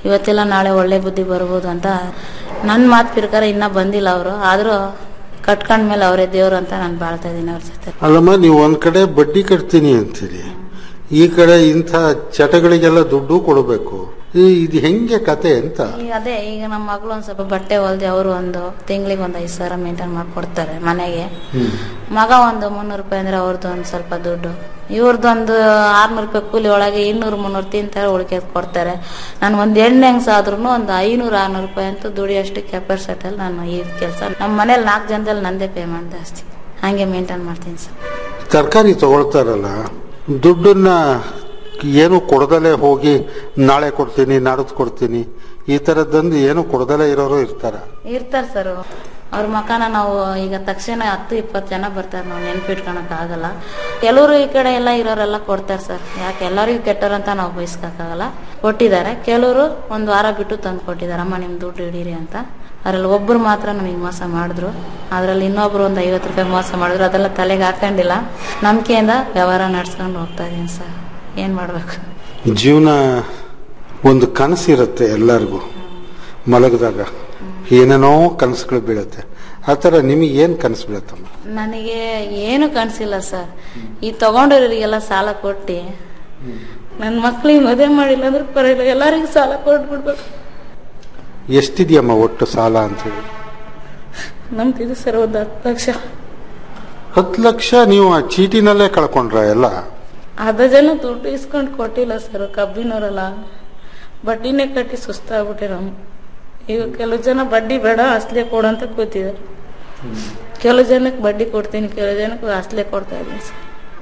ಇವತ್ತೆಲ್ಲ ನಾಳೆ ಒಳ್ಳೆ ಬುದ್ಧಿ ಬರ್ಬೋದು ಅಂತ ನನ್ನ ಮಾತು ಪ್ರಕಾರ ಇನ್ನೂ ಬಂದಿಲ್ಲ ಅವರು ಆದರೂ ಕಟ್ಕೊಂಡ್ಮೇಲೆ ಅವರೇ ದೇವ್ರು ಅಂತ ನಾನು ಬಾಳ್ತಾ ಇದ್ದೀನಿ ಅವ್ರ ಜೊತೆ ಅಲ್ಲಮ್ಮ ನೀವು ಒಂದ್ ಕಡೆ ಬಡ್ಡಿ ಕಟ್ತೀನಿ ಅಂತೀರಿ ಈ ಕಡೆ ಇಂಥ ಚಟಗಳಿಗೆಲ್ಲ ದುಡ್ಡು ಕೊಡಬೇಕು ಇದು ಹೆಂಗೆ ಕತೆ ಅಂತ ಈಗ ಅದೇ ಈಗ ನಮ್ಮ ಮಗಳು ಒಂದು ಸ್ವಲ್ಪ ಬಟ್ಟೆ ಹೊಲ್ದಿ ಅವರು ಒಂದು ತಿಂಗಳಿಗೆ ಒಂದು ಐದು ಸಾವಿರ ಮೇಂಟೈನ್ ಮಾಡ್ಕೊಡ್ತಾರೆ ಮನೆಗೆ ಮಗ ಒಂದು ಮುನ್ನೂರು ರೂಪಾಯಿ ಅಂದ್ರೆ ಅವ್ರದ್ದು ಒಂದು ಸ್ವಲ್ಪ ದುಡ್ಡು ಇವ್ರದ್ದು ಒಂದು ಆರ್ನೂರು ರೂಪಾಯಿ ಕೂಲಿ ಒಳಗೆ ಇನ್ನೂರು ಮುನ್ನೂರು ತಿಂತಾರೆ ಉಳಿಕೆದ್ ಕೊಡ್ತಾರೆ ನಾನು ಒಂದು ಎಣ್ಣೆ ಹೆಂಗ್ಸ ಆದ್ರೂ ಒಂದು ಐನೂರು ಆರ್ನೂರು ರೂಪಾಯಿ ಅಂತೂ ದುಡಿಯೋಷ್ಟು ಕೆಪಾಸಿಟಲ್ಲಿ ನಾನು ಈ ಕೆಲಸ ನಮ್ಮ ಮನೇಲಿ ನಾಲ್ಕು ಜನದಲ್ಲಿ ನಂದೇ ಪೇಮೆಂಟ್ ಜಾಸ್ತಿ ಹಂಗೆ ಮೇಂಟೈನ್ ಮಾಡ್ತೀನಿ ಸರ್ ತರಕಾರಿ ತಗೊಳ್ತಾರಲ್ಲ ದುಡ್ಡನ್ನ ಏನು ಕೊಡದಲೇ ಹೋಗಿ ನಾಳೆ ಕೊಡ್ತೀನಿ ನಾಡದ್ ಕೊಡ್ತೀನಿ ಈ ತರದಂದು ಏನು ಕೊಡದಲೇ ಇರೋರು ಇರ್ತಾರ ಇರ್ತಾರೆ ಸರ್ ಅವ್ರ ಮಕಾನ ನಾವು ಈಗ ತಕ್ಷಣ ಹತ್ತು ಇಪ್ಪತ್ತು ಜನ ಬರ್ತಾರೆ ನಾವು ನೆನ್ಪಿಟ್ಕೊಳಕ್ ಆಗಲ್ಲ ಕೆಲವರು ಈ ಕಡೆ ಎಲ್ಲ ಇರೋರೆಲ್ಲ ಕೊಡ್ತಾರೆ ಸರ್ ಯಾಕೆ ಎಲ್ಲರಿಗೂ ಕೆಟ್ಟರಂತ ನಾವು ಬಯಸ್ಕೊಕ್ಕಾಗಲ್ಲ ಕೊಟ್ಟಿದ್ದಾರೆ ಕೆಲವರು ಒಂದು ವಾರ ಬಿಟ್ಟು ತಂದು ಕೊಟ್ಟಿದ್ದಾರೆ ಅಮ್ಮ ನಿಮ್ ದುಡ್ಡು ಹಿಡೀರಿ ಅಂತ ಅದ್ರಲ್ಲಿ ಒಬ್ರು ಮಾತ್ರ ನಮಗೆ ಮೋಸ ಮಾಡಿದ್ರು ಅದ್ರಲ್ಲಿ ಇನ್ನೊಬ್ರು ಒಂದು ಐವತ್ತು ರೂಪಾಯಿ ಮೋಸ ಮಾಡಿದ್ರು ಅದೆಲ್ಲ ತಲೆಗೆ ಹಾಕೊಂಡಿಲ್ಲ ನಂಬಿಕೆಯಿಂದ ವ್ಯವಹಾರ ನಡ್ಸ್ಕೊಂಡು ಹೋಗ್ತಾ ಇದೀನಿ ಸರ್ ಏನ್ ಮಾಡ್ಬೇಕು ಜೀವನ ಒಂದು ಕನಸಿರುತ್ತೆ ಎಲ್ಲರಿಗೂ ಮಲಗಿದಾಗ ಏನೇನೋ ಕನಸುಗಳು ಬೀಳುತ್ತೆ ಆ ಥರ ನಿಮಗೆ ಏನು ಕನಸು ಬೀಳತ್ತಮ್ಮ ನನಗೆ ಏನು ಕಾಣಿಸಿಲ್ಲ ಸರ್ ಈ ತಗೊಂಡೋರಿಗೆಲ್ಲ ಸಾಲ ಕೊಟ್ಟು ನನ್ನ ಮಕ್ಳಿಗೆ ಮದುವೆ ಮಾಡಿಲ್ಲ ಅಂದ್ರೆ ಪರವಾಗಿಲ್ಲ ಎಲ್ಲರಿಗೂ ಸಾಲ ಕೊಟ್ಬಿಡ್ಬೇಕು ಎಷ್ಟಿದೆಯಮ್ಮ ಒಟ್ಟು ಸಾಲ ಅಂತೇಳಿ ನಮ್ದಿದೆ ಸರ್ ಒಂದು ಹತ್ತು ಲಕ್ಷ ಹತ್ತು ಲಕ್ಷ ನೀವು ಆ ಚೀಟಿನಲ್ಲೇ ಕಳ್ಕೊಂಡ್ರ ಎಲ್ಲ ಅರ್ಧ ಜನ ದುಡ್ಡು ಇಸ್ಕೊಂಡು ಕೊಟ್ಟಿಲ್ಲ ಸರ್ ಕಬ್ಬಿನವರಲ್ಲ ಬಡ್ಡಿನೇ ಕಟ್ಟಿ ಸುಸ್ತಾಗ್ಬಿಟ್ಟೆ ನಮ್ ಈಗ ಕೆಲವು ಜನ ಬಡ್ಡಿ ಬೇಡ ಅಸ್ಲೆ ಕೊಡು ಅಂತ ಕೂತಿದ್ದಾರೆ ಕೆಲವು ಜನಕ್ಕೆ ಬಡ್ಡಿ ಕೊಡ್ತೀನಿ ಕೆಲವು ಜನಕ್ಕೆ ಅಸ್ಲೆ ಕೊಡ್ತಾ ಇದ್ದೀನಿ ಸರ್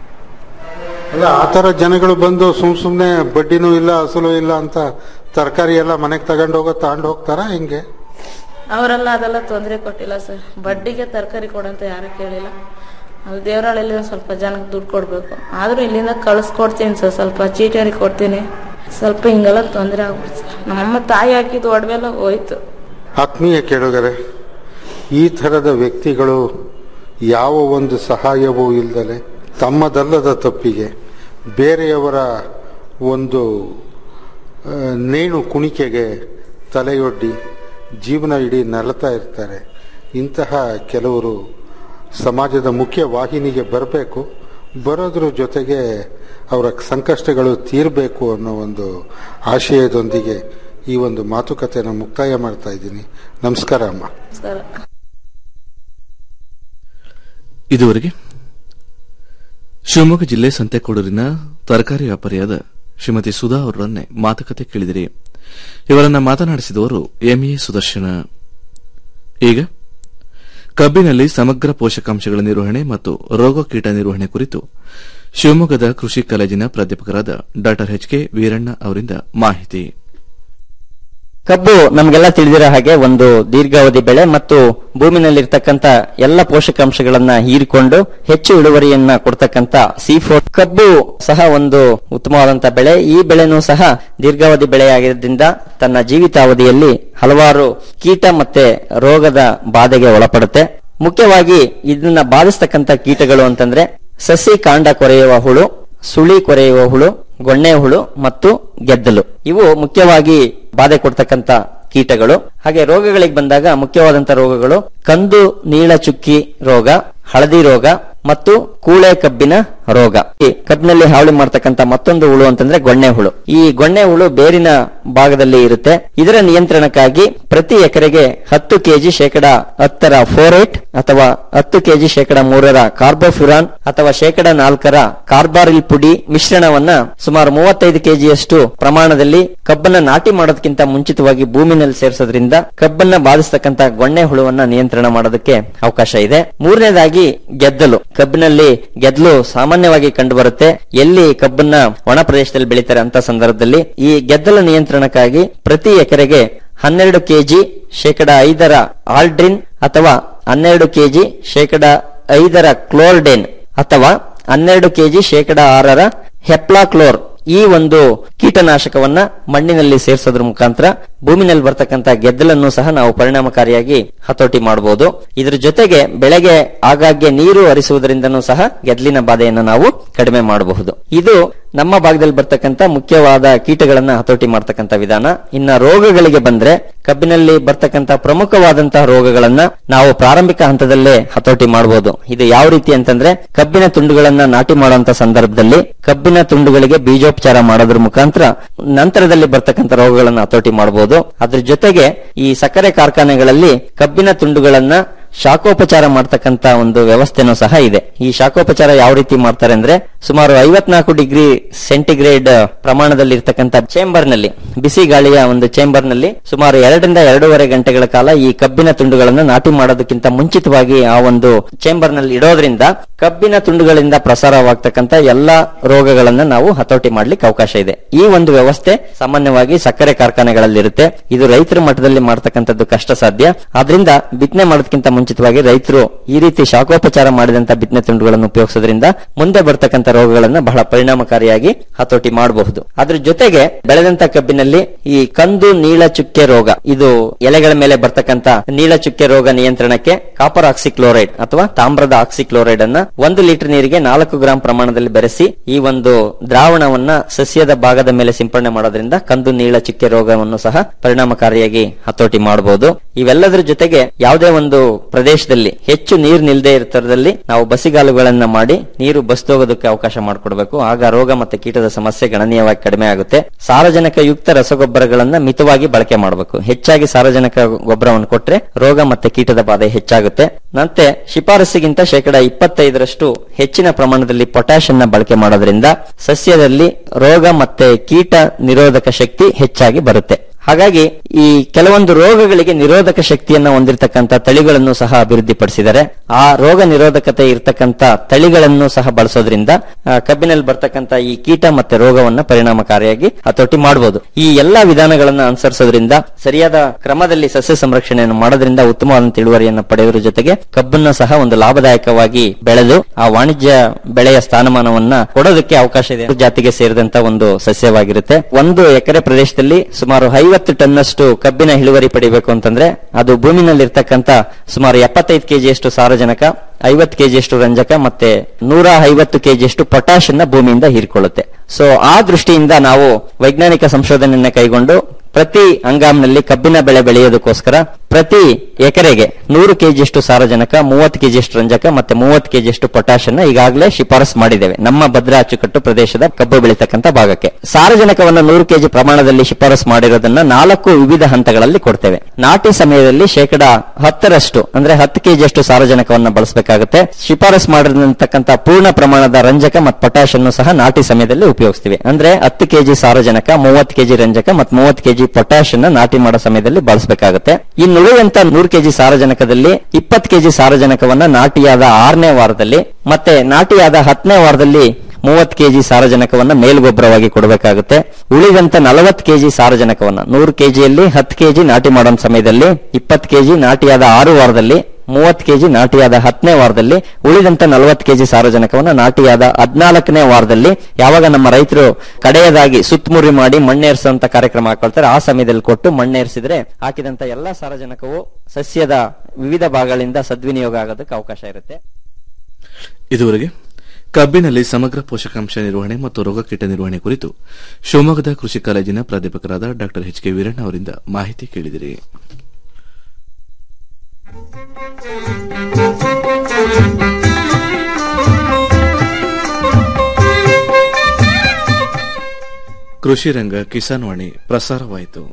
ಅಲ್ಲ ಆ ಥರ ಜನಗಳು ಬಂದು ಸುಮ್ ಸುಮ್ನೆ ಬಡ್ಡಿನೂ ಇಲ್ಲ ಅಸಲು ಇಲ್ಲ ಅಂತ ತರಕಾರಿ ಎಲ್ಲ ಮನೆಗೆ ತಗೊಂಡು ಹೋಗೋ ತಗೊಂಡು ಹೋಗ್ತಾರಾ ಹೆಂಗೆ ಅವರೆಲ್ಲ ಅದೆಲ್ಲ ತೊಂದರೆ ಕೊಟ್ಟಿಲ್ಲ ಸರ್ ಬಡ್ಡಿಗೆ ತರಕಾರಿ ಕೊಡಂತ ಯಾರು ಕೇಳಿಲ್ಲ ಅದು ದೇವರಹಳ್ಳಿಲಿ ಒಂದು ಸ್ವಲ್ಪ ಜನಕ್ಕೆ ದುಡ್ಡು ಕೊಡಬೇಕು ಆದರೂ ಇಲ್ಲಿಂದ ಕಳಿಸ್ಕೊಡ್ತೀನಿ ಸರ್ ಸ್ವಲ್ಪ ಚೀಟಿಯರಿಗೆ ಕೊಡ್ತೀನಿ ಸ್ವಲ್ಪ ಹಿಂಗೆಲ್ಲ ತೊಂದರೆ ಆಗ್ಬಿಡ್ತು ಸರ್ ನಮ್ಮಮ್ಮ ತಾಯಿ ಹಾಕಿದ್ದು ಒಡವೆಲ್ಲ ಹೋಯ್ತು ಆತ್ಮೀಯ ಕೇಳುಗರೆ ಈ ಥರದ ವ್ಯಕ್ತಿಗಳು ಯಾವ ಒಂದು ಸಹಾಯವೂ ಇಲ್ಲದಲೆ ತಮ್ಮದಲ್ಲದ ತಪ್ಪಿಗೆ ಬೇರೆಯವರ ಒಂದು ಆ, ನೇಣು ಕುಣಿಕೆಗೆ ತಲೆಯೊಡ್ಡಿ ಜೀವನ ಇಡೀ ನರಳ್ತಾ ಇರ್ತಾರೆ ಇಂತಹ ಕೆಲವರು ಸಮಾಜದ ಮುಖ್ಯ ವಾಹಿನಿಗೆ ಬರಬೇಕು ಬರೋದ್ರ ಜೊತೆಗೆ ಅವರ ಸಂಕಷ್ಟಗಳು ತೀರಬೇಕು ಅನ್ನೋ ಒಂದು ಆಶಯದೊಂದಿಗೆ ಈ ಒಂದು ಮಾತುಕತೆಯನ್ನು ಮುಕ್ತಾಯ ಮಾಡ್ತಾ ಇದ್ದೀನಿ ನಮಸ್ಕಾರ ಅಮ್ಮ ನಮಸ್ಕಾರ ಇದುವರೆಗೆ ಶಿವಮೊಗ್ಗ ಜಿಲ್ಲೆ ಸಂತೆಕೋಡೂರಿನ ತರಕಾರಿ ವ್ಯಾಪಾರಿಯಾದ ಶ್ರೀಮತಿ ಸುಧಾ ಅವರನ್ನೇ ಮಾತುಕತೆ ಕೇಳಿದಿರಿ ಇವರನ್ನ ಮಾತನಾಡಿಸಿದವರು ಎಂಎ ಸುದರ್ಶನ ಈಗ ಕಬ್ಬಿನಲ್ಲಿ ಸಮಗ್ರ ಪೋಷಕಾಂಶಗಳ ನಿರ್ವಹಣೆ ಮತ್ತು ರೋಗ ಕೀಟ ನಿರ್ವಹಣೆ ಕುರಿತು ಶಿವಮೊಗ್ಗದ ಕೃಷಿ ಕಾಲೇಜಿನ ಪ್ರಾಧ್ಯಾಪಕರಾದ ಡಾ ಎಚ್ ಕೆ ವೀರಣ್ಣ ಅವರಿಂದ ಮಾಹಿತಿ ಕಬ್ಬು ನಮಗೆಲ್ಲ ತಿಳಿದಿರೋ ಹಾಗೆ ಒಂದು ದೀರ್ಘಾವಧಿ ಬೆಳೆ ಮತ್ತು ಭೂಮಿನಲ್ಲಿರ್ತಕ್ಕಂಥ ಎಲ್ಲ ಪೋಷಕಾಂಶಗಳನ್ನ ಹೀರಿಕೊಂಡು ಹೆಚ್ಚು ಇಳುವರಿಯನ್ನ ಕೊಡ್ತಕ್ಕಂಥ ಸಿ ಫೋರ್ ಕಬ್ಬು ಸಹ ಒಂದು ಉತ್ತಮವಾದಂತಹ ಬೆಳೆ ಈ ಬೆಳೆನೂ ಸಹ ದೀರ್ಘಾವಧಿ ಬೆಳೆಯಾಗಿದ್ದರಿಂದ ತನ್ನ ಜೀವಿತಾವಧಿಯಲ್ಲಿ ಹಲವಾರು ಕೀಟ ಮತ್ತೆ ರೋಗದ ಬಾಧೆಗೆ ಒಳಪಡುತ್ತೆ ಮುಖ್ಯವಾಗಿ ಇದನ್ನ ಬಾಧಿಸ್ತಕ್ಕಂಥ ಕೀಟಗಳು ಅಂತಂದ್ರೆ ಸಸಿ ಕಾಂಡ ಕೊರೆಯುವ ಹುಳು ಸುಳಿ ಕೊರೆಯುವ ಹುಳು ಗೊಣ್ಣೆ ಹುಳು ಮತ್ತು ಗೆದ್ದಲು ಇವು ಮುಖ್ಯವಾಗಿ ಬಾಧೆ ಕೊಡ್ತಕ್ಕಂತ ಕೀಟಗಳು ಹಾಗೆ ರೋಗಗಳಿಗೆ ಬಂದಾಗ ಮುಖ್ಯವಾದಂತ ರೋಗಗಳು ಕಂದು ನೀಳ ಚುಕ್ಕಿ ರೋಗ ಹಳದಿ ರೋಗ ಮತ್ತು ಕೂಳೆ ಕಬ್ಬಿನ ರೋಗ ಈ ಕಬ್ಬಿನಲ್ಲಿ ಹಾವಳಿ ಮಾಡ್ತಕ್ಕಂತ ಮತ್ತೊಂದು ಹುಳು ಅಂತಂದ್ರೆ ಗೊಣ್ಣೆ ಹುಳು ಈ ಗೊಣ್ಣೆ ಹುಳು ಬೇರಿನ ಭಾಗದಲ್ಲಿ ಇರುತ್ತೆ ಇದರ ನಿಯಂತ್ರಣಕ್ಕಾಗಿ ಪ್ರತಿ ಎಕರೆಗೆ ಹತ್ತು ಕೆಜಿ ಶೇಕಡ ಹತ್ತರ ಫೋರೇಟ್ ಅಥವಾ ಹತ್ತು ಕೆಜಿ ಶೇಕಡ ಮೂರರ ಕಾರ್ಬೋಫ್ಯುರಾನ್ ಅಥವಾ ಶೇಕಡ ನಾಲ್ಕರ ಕಾರ್ಬಾರಿಲ್ ಪುಡಿ ಮಿಶ್ರಣವನ್ನ ಸುಮಾರು ಮೂವತ್ತೈದು ಕೆಜಿಯಷ್ಟು ಪ್ರಮಾಣದಲ್ಲಿ ಕಬ್ಬನ್ನ ನಾಟಿ ಮಾಡೋದಕ್ಕಿಂತ ಮುಂಚಿತವಾಗಿ ಭೂಮಿನಲ್ಲಿ ಸೇರಿಸೋದ್ರಿಂದ ಕಬ್ಬನ್ನ ಬಾಧಿಸ್ತಕ್ಕಂತ ಗೊಣ್ಣೆ ಹುಳುವನ್ನ ನಿಯಂತ್ರಣ ಮಾಡೋದಕ್ಕೆ ಅವಕಾಶ ಇದೆ ಮೂರನೇದಾಗಿ ಗೆದ್ದಲು ಕಬ್ಬಿನಲ್ಲಿ ಗೆದ್ದಲು ಸಾಮಾನ್ಯವಾಗಿ ಕಂಡು ಬರುತ್ತೆ ಎಲ್ಲಿ ಕಬ್ಬನ್ನ ಒಣ ಪ್ರದೇಶದಲ್ಲಿ ಬೆಳೀತಾರೆ ಅಂತ ಸಂದರ್ಭದಲ್ಲಿ ಈ ಗೆದ್ದಲ ನಿಯಂತ್ರಣಕ್ಕಾಗಿ ಪ್ರತಿ ಎಕರೆಗೆ ಹನ್ನೆರಡು ಕೆಜಿ ಶೇಕಡ ಐದರ ಆಲ್ಡ್ರಿನ್ ಅಥವಾ ಹನ್ನೆರಡು ಕೆಜಿ ಶೇಕಡ ಐದರ ಕ್ಲೋರ್ಡೇನ್ ಅಥವಾ ಹನ್ನೆರಡು ಕೆಜಿ ಶೇಕಡ ಆರರ ಹೆಪ್ಲಾಕ್ಲೋರ್ ಈ ಒಂದು ಕೀಟನಾಶಕವನ್ನ ಮಣ್ಣಿನಲ್ಲಿ ಸೇರಿಸೋದ್ರ ಮುಖಾಂತರ ಭೂಮಿನಲ್ಲಿ ಬರ್ತಕ್ಕಂತ ಗೆದ್ದಲನ್ನು ಸಹ ನಾವು ಪರಿಣಾಮಕಾರಿಯಾಗಿ ಹತೋಟಿ ಮಾಡಬಹುದು ಇದ್ರ ಜೊತೆಗೆ ಬೆಳೆಗೆ ಆಗಾಗ್ಗೆ ನೀರು ಹರಿಸುವುದರಿಂದನೂ ಸಹ ಗೆದ್ದಲಿನ ಬಾಧೆಯನ್ನು ನಾವು ಕಡಿಮೆ ಮಾಡಬಹುದು ಇದು ನಮ್ಮ ಭಾಗದಲ್ಲಿ ಬರ್ತಕ್ಕಂತ ಮುಖ್ಯವಾದ ಕೀಟಗಳನ್ನ ಹತೋಟಿ ಮಾಡ್ತಕ್ಕಂತ ವಿಧಾನ ಇನ್ನ ರೋಗಗಳಿಗೆ ಬಂದ್ರೆ ಕಬ್ಬಿನಲ್ಲಿ ಬರ್ತಕ್ಕಂತ ಪ್ರಮುಖವಾದಂತಹ ರೋಗಗಳನ್ನ ನಾವು ಪ್ರಾರಂಭಿಕ ಹಂತದಲ್ಲೇ ಹತೋಟಿ ಮಾಡಬಹುದು ಇದು ಯಾವ ರೀತಿ ಅಂತಂದ್ರೆ ಕಬ್ಬಿನ ತುಂಡುಗಳನ್ನ ನಾಟಿ ಮಾಡುವಂತ ಸಂದರ್ಭದಲ್ಲಿ ಕಬ್ಬಿನ ತುಂಡುಗಳಿಗೆ ಬೀಜೋಪಚಾರ ಮಾಡೋದ್ರ ಮುಖಾಂತರ ನಂತರದಲ್ಲಿ ಬರ್ತಕ್ಕಂತ ರೋಗಗಳನ್ನ ಹತೋಟಿ ಮಾಡಬಹುದು ಅದ್ರ ಜೊತೆಗೆ ಈ ಸಕ್ಕರೆ ಕಾರ್ಖಾನೆಗಳಲ್ಲಿ ಕಬ್ಬಿನ ತುಂಡುಗಳನ್ನ ಶಾಖೋಪಚಾರ ಮಾಡ್ತಕ್ಕಂತ ಒಂದು ವ್ಯವಸ್ಥೆನೂ ಸಹ ಇದೆ ಈ ಶಾಖೋಪಚಾರ ಯಾವ ರೀತಿ ಮಾಡ್ತಾರೆ ಅಂದ್ರೆ ಸುಮಾರು ಐವತ್ನಾಲ್ಕು ಡಿಗ್ರಿ ಸೆಂಟಿಗ್ರೇಡ್ ಪ್ರಮಾಣದಲ್ಲಿ ಇರ್ತಕ್ಕಂಥ ಚೇಂಬರ್ ನಲ್ಲಿ ಬಿಸಿ ಗಾಳಿಯ ಒಂದು ಚೇಂಬರ್ ನಲ್ಲಿ ಸುಮಾರು ಎರಡರಿಂದ ಎರಡೂವರೆ ಗಂಟೆಗಳ ಕಾಲ ಈ ಕಬ್ಬಿನ ತುಂಡುಗಳನ್ನು ನಾಟಿ ಮಾಡೋದಕ್ಕಿಂತ ಮುಂಚಿತವಾಗಿ ಆ ಒಂದು ಚೇಂಬರ್ ನಲ್ಲಿ ಇಡೋದ್ರಿಂದ ಕಬ್ಬಿನ ತುಂಡುಗಳಿಂದ ಪ್ರಸಾರವಾಗ್ತಕ್ಕಂತ ಎಲ್ಲಾ ರೋಗಗಳನ್ನ ನಾವು ಹತೋಟಿ ಮಾಡ್ಲಿಕ್ಕೆ ಅವಕಾಶ ಇದೆ ಈ ಒಂದು ವ್ಯವಸ್ಥೆ ಸಾಮಾನ್ಯವಾಗಿ ಸಕ್ಕರೆ ಕಾರ್ಖಾನೆಗಳಲ್ಲಿ ಇರುತ್ತೆ ಇದು ರೈತರ ಮಟ್ಟದಲ್ಲಿ ಮಾಡ್ತಕ್ಕಂಥದ್ದು ಕಷ್ಟ ಸಾಧ್ಯ ಆದ್ರಿಂದ ಬಿತ್ತನೆ ಮಾಡೋದಕ್ಕಿಂತ ಮುಂಚಿತವಾಗಿ ರೈತರು ಈ ರೀತಿ ಶಾಖೋಪಚಾರ ಮಾಡಿದಂತ ಬಿತ್ತನೆ ತುಂಡುಗಳನ್ನು ಉಪಯೋಗಿಸೋದ್ರಿಂದ ಮುಂದೆ ಬರ್ತಕ್ಕಂಥ ರೋಗಗಳನ್ನ ಬಹಳ ಪರಿಣಾಮಕಾರಿಯಾಗಿ ಹತೋಟಿ ಮಾಡಬಹುದು ಅದ್ರ ಜೊತೆಗೆ ಬೆಳೆದಂತ ಕಬ್ಬಿನಲ್ಲಿ ಈ ಕಂದು ನೀಳ ಚುಕ್ಕೆ ರೋಗ ಇದು ಎಲೆಗಳ ಮೇಲೆ ಬರ್ತಕ್ಕಂತ ನೀಳ ಚುಕ್ಕೆ ರೋಗ ನಿಯಂತ್ರಣಕ್ಕೆ ಕಾಪರ್ ಆಕ್ಸಿಕ್ಲೋರೈಡ್ ಅಥವಾ ತಾಮ್ರದ ಆಕ್ಸಿಕ್ಲೋರೈಡ್ ಅನ್ನ ಒಂದು ಲೀಟರ್ ನೀರಿಗೆ ನಾಲ್ಕು ಗ್ರಾಂ ಪ್ರಮಾಣದಲ್ಲಿ ಬೆರೆಸಿ ಈ ಒಂದು ದ್ರಾವಣವನ್ನ ಸಸ್ಯದ ಭಾಗದ ಮೇಲೆ ಸಿಂಪಡಣೆ ಮಾಡೋದ್ರಿಂದ ಕಂದು ನೀಳ ಚುಕ್ಕೆ ರೋಗವನ್ನು ಸಹ ಪರಿಣಾಮಕಾರಿಯಾಗಿ ಹತೋಟಿ ಮಾಡಬಹುದು ಇವೆಲ್ಲದರ ಜೊತೆಗೆ ಯಾವುದೇ ಒಂದು ಪ್ರದೇಶದಲ್ಲಿ ಹೆಚ್ಚು ನೀರು ನಿಲ್ಲದೆ ಇರ್ತರದಲ್ಲಿ ನಾವು ಬಸಿಗಾಲುಗಳನ್ನ ಮಾಡಿ ನೀರು ಬಸ್ತೋಗೋದಕ್ಕೆ ಅವಕಾಶ ಮಾಡಿಕೊಡ್ಬೇಕು ಆಗ ರೋಗ ಮತ್ತೆ ಕೀಟದ ಸಮಸ್ಯೆ ಗಣನೀಯವಾಗಿ ಕಡಿಮೆ ಆಗುತ್ತೆ ಸಾರಜನಕ ಯುಕ್ತ ರಸಗೊಬ್ಬರಗಳನ್ನ ಮಿತವಾಗಿ ಬಳಕೆ ಮಾಡಬೇಕು ಹೆಚ್ಚಾಗಿ ಸಾರಜನಕ ಗೊಬ್ಬರವನ್ನು ಕೊಟ್ರೆ ರೋಗ ಮತ್ತೆ ಕೀಟದ ಬಾಧೆ ಹೆಚ್ಚಾಗುತ್ತೆ ಮತ್ತೆ ಶಿಫಾರಸ್ಸಿಗಿಂತ ಶೇಕಡ ಇಪ್ಪತ್ತೈದರಷ್ಟು ಹೆಚ್ಚಿನ ಪ್ರಮಾಣದಲ್ಲಿ ಪೊಟ್ಯಾಷ್ ಅನ್ನ ಬಳಕೆ ಮಾಡೋದ್ರಿಂದ ಸಸ್ಯದಲ್ಲಿ ರೋಗ ಮತ್ತೆ ಕೀಟ ನಿರೋಧಕ ಶಕ್ತಿ ಹೆಚ್ಚಾಗಿ ಬರುತ್ತೆ ಹಾಗಾಗಿ ಈ ಕೆಲವೊಂದು ರೋಗಗಳಿಗೆ ನಿರೋಧಕ ಶಕ್ತಿಯನ್ನ ಹೊಂದಿರತಕ್ಕಂತ ತಳಿಗಳನ್ನು ಸಹ ಅಭಿವೃದ್ಧಿಪಡಿಸಿದ್ದಾರೆ ಆ ರೋಗ ನಿರೋಧಕತೆ ಇರತಕ್ಕಂತ ತಳಿಗಳನ್ನು ಸಹ ಬಳಸೋದ್ರಿಂದ ಆ, ಕಬ್ಬಿನಲ್ಲಿ ಬರ್ತಕ್ಕಂತ ಈ ಕೀಟ ಮತ್ತೆ ರೋಗವನ್ನ ಪರಿಣಾಮಕಾರಿಯಾಗಿ ಹತೋಟಿ ಮಾಡಬಹುದು ಈ ಎಲ್ಲಾ ವಿಧಾನಗಳನ್ನ ಅನುಸರಿಸೋದ್ರಿಂದ ಸರಿಯಾದ ಕ್ರಮದಲ್ಲಿ ಸಸ್ಯ ಸಂರಕ್ಷಣೆಯನ್ನು ಮಾಡೋದ್ರಿಂದ ಉತ್ತಮವಾದ ಇಳುವರಿಯನ್ನು ಪಡೆಯೋದ್ರ ಜೊತೆಗೆ ಕಬ್ಬನ್ನ ಸಹ ಒಂದು ಲಾಭದಾಯಕವಾಗಿ ಬೆಳೆದು ಆ ವಾಣಿಜ್ಯ ಬೆಳೆಯ ಸ್ಥಾನಮಾನವನ್ನ ಕೊಡೋದಕ್ಕೆ ಅವಕಾಶ ಇದೆ ಜಾತಿಗೆ ಸೇರಿದಂತ ಒಂದು ಸಸ್ಯವಾಗಿರುತ್ತೆ ಒಂದು ಎಕರೆ ಪ್ರದೇಶದಲ್ಲಿ ಸುಮಾರು ಐವತ್ತು ಟನ್ನಷ್ಟು ಕಬ್ಬಿನ ಇಳುವರಿ ಪಡಿಬೇಕು ಅಂತಂದ್ರೆ ಅದು ಭೂಮಿನಲ್ಲಿರ್ತಕ್ಕಂತ ಸುಮಾರು ಎಪ್ಪತ್ತೈದು ಕೆಜಿಯಷ್ಟು ಸಾರಜನಕ ಐವತ್ತು ಕೆಜಿಯಷ್ಟು ರಂಜಕ ಮತ್ತೆ ನೂರ ಐವತ್ತು ಕೆಜಿಯಷ್ಟು ಪೊಟ್ಯಾಶ್ ಅನ್ನ ಭೂಮಿಯಿಂದ ಹೀರಿಕೊಳ್ಳುತ್ತೆ ಸೊ ಆ ದೃಷ್ಟಿಯಿಂದ ನಾವು ವೈಜ್ಞಾನಿಕ ಸಂಶೋಧನೆಯನ್ನ ಕೈಗೊಂಡು ಪ್ರತಿ ಹಂಗಾಮ್ನಲ್ಲಿ ಕಬ್ಬಿನ ಬೆಳೆ ಬೆಳೆಯೋದಕ್ಕೋಸ್ಕರ ಪ್ರತಿ ಎಕರೆಗೆ ನೂರು ಕೆಜಿಯಷ್ಟು ಸಾರಜನಕ ಮೂವತ್ತು ಕೆಜಿಯಷ್ಟು ರಂಜಕ ಮತ್ತೆ ಮೂವತ್ತು ಕೆಜಿಯಷ್ಟು ಪೊಟ್ಯಾಶ್ ಅನ್ನ ಈಗಾಗಲೇ ಶಿಫಾರಸು ಮಾಡಿದ್ದೇವೆ ನಮ್ಮ ಭದ್ರಾ ಅಚ್ಚುಕಟ್ಟು ಪ್ರದೇಶದ ಕಬ್ಬು ಬೆಳೀತಕ್ಕಂತ ಭಾಗಕ್ಕೆ ಸಾರಜನಕವನ್ನ ನೂರು ಕೆಜಿ ಪ್ರಮಾಣದಲ್ಲಿ ಶಿಫಾರಸು ಮಾಡಿರೋದನ್ನ ನಾಲ್ಕು ವಿವಿಧ ಹಂತಗಳಲ್ಲಿ ಕೊಡ್ತೇವೆ ನಾಟಿ ಸಮಯದಲ್ಲಿ ಶೇಕಡ ಹತ್ತರಷ್ಟು ಅಂದ್ರೆ ಹತ್ತು ಕೆಜಿಯಷ್ಟು ಸಾರಜನಕವನ್ನ ಬಳಸಬೇಕಾಗುತ್ತೆ ಶಿಫಾರಸು ಮಾಡಿರ್ತಕ್ಕಂತ ಪೂರ್ಣ ಪ್ರಮಾಣದ ರಂಜಕ ಮತ್ತು ಪೊಟ್ಯಾಶ್ ಅನ್ನು ಸಹ ನಾಟಿ ಸಮಯದಲ್ಲಿ ಉಪಯೋಗಿಸ್ತೀವಿ ಅಂದ್ರೆ ಹತ್ತು ಕೆಜಿ ಸಾರಜನಕ ಮೂವತ್ತು ಕೆಜಿ ರಂಜಕ ಮತ್ತು ಮೂವತ್ತು ಕೆಜಿ ಪೊಟ್ಯಾಶ್ ಅನ್ನ ನಾಟಿ ಮಾಡೋ ಸಮಯದಲ್ಲಿ ಬಳಸಬೇಕಾಗುತ್ತೆ ಇನ್ನು ಉಳಿದಂತ ನೂರು ಕೆಜಿ ಸಾರಜನಕದಲ್ಲಿ ಇಪ್ಪತ್ತು ಕೆಜಿ ಸಾರಜನಕವನ್ನ ನಾಟಿಯಾದ ಆರನೇ ವಾರದಲ್ಲಿ ಮತ್ತೆ ನಾಟಿಯಾದ ಹತ್ತನೇ ವಾರದಲ್ಲಿ ಮೂವತ್ತು ಕೆಜಿ ಸಾರಜನಕವನ್ನ ಮೇಲ್ಗೊಬ್ಬರವಾಗಿ ಕೊಡಬೇಕಾಗುತ್ತೆ ಉಳಿದಂತ ನಲವತ್ತು ಕೆಜಿ ಸಾರಜನಕವನ್ನ ನೂರು ಕೆಜಿಯಲ್ಲಿ ಹತ್ತು ಕೆಜಿ ನಾಟಿ ಮಾಡೋ ಸಮಯದಲ್ಲಿ ಇಪ್ಪತ್ತು ಕೆಜಿ ನಾಟಿಯಾದ ಆರು ವಾರದಲ್ಲಿ ಮೂವತ್ತು ಕೆಜಿ ನಾಟಿಯಾದ ಹತ್ತನೇ ವಾರದಲ್ಲಿ ಉಳಿದಂತ ನಲವತ್ತು ಕೆಜಿ ಸಾರಜನಕವನ್ನ ನಾಟಿಯಾದ ಹದಿನಾಲ್ಕನೇ ವಾರದಲ್ಲಿ ಯಾವಾಗ ನಮ್ಮ ರೈತರು ಕಡೆಯದಾಗಿ ಸುತ್ತಮುರಿ ಮಾಡಿ ಮಣ್ಣೇರಿಸುವಂತ ಕಾರ್ಯಕ್ರಮ ಹಾಕೊಳ್ತಾರೆ ಆ ಸಮಯದಲ್ಲಿ ಕೊಟ್ಟು ಮಣ್ಣೇರಿಸಿದ್ರೆ ಹಾಕಿದಂತ ಎಲ್ಲಾ ಸಾರಜನಕವು ಸಸ್ಯದ ವಿವಿಧ ಭಾಗಗಳಿಂದ ಸದ್ವಿನಿಯೋಗ ಆಗೋದಕ್ಕೆ ಅವಕಾಶ ಇರುತ್ತೆ ಇದುವರೆಗೆ ಕಬ್ಬಿನಲ್ಲಿ ಸಮಗ್ರ ಪೋಷಕಾಂಶ ನಿರ್ವಹಣೆ ಮತ್ತು ರೋಗಕೀಟ ನಿರ್ವಹಣೆ ಕುರಿತು ಶಿವಮೊಗ್ಗದ ಕೃಷಿ ಕಾಲೇಜಿನ ಪ್ರಾಧ್ಯಾಪಕರಾದ ಡಾ ಎಚ್ ಕೆ ವೀರಣ್ಣ ಅವರಿಂದ ಮಾಹಿತಿ ಕೇಳಿದಿರಿ ಕೃಷಿ ರಂಗ ಕಿಸಾನ್ ವಾಣಿ ಪ್ರಸಾರವಾಯಿತು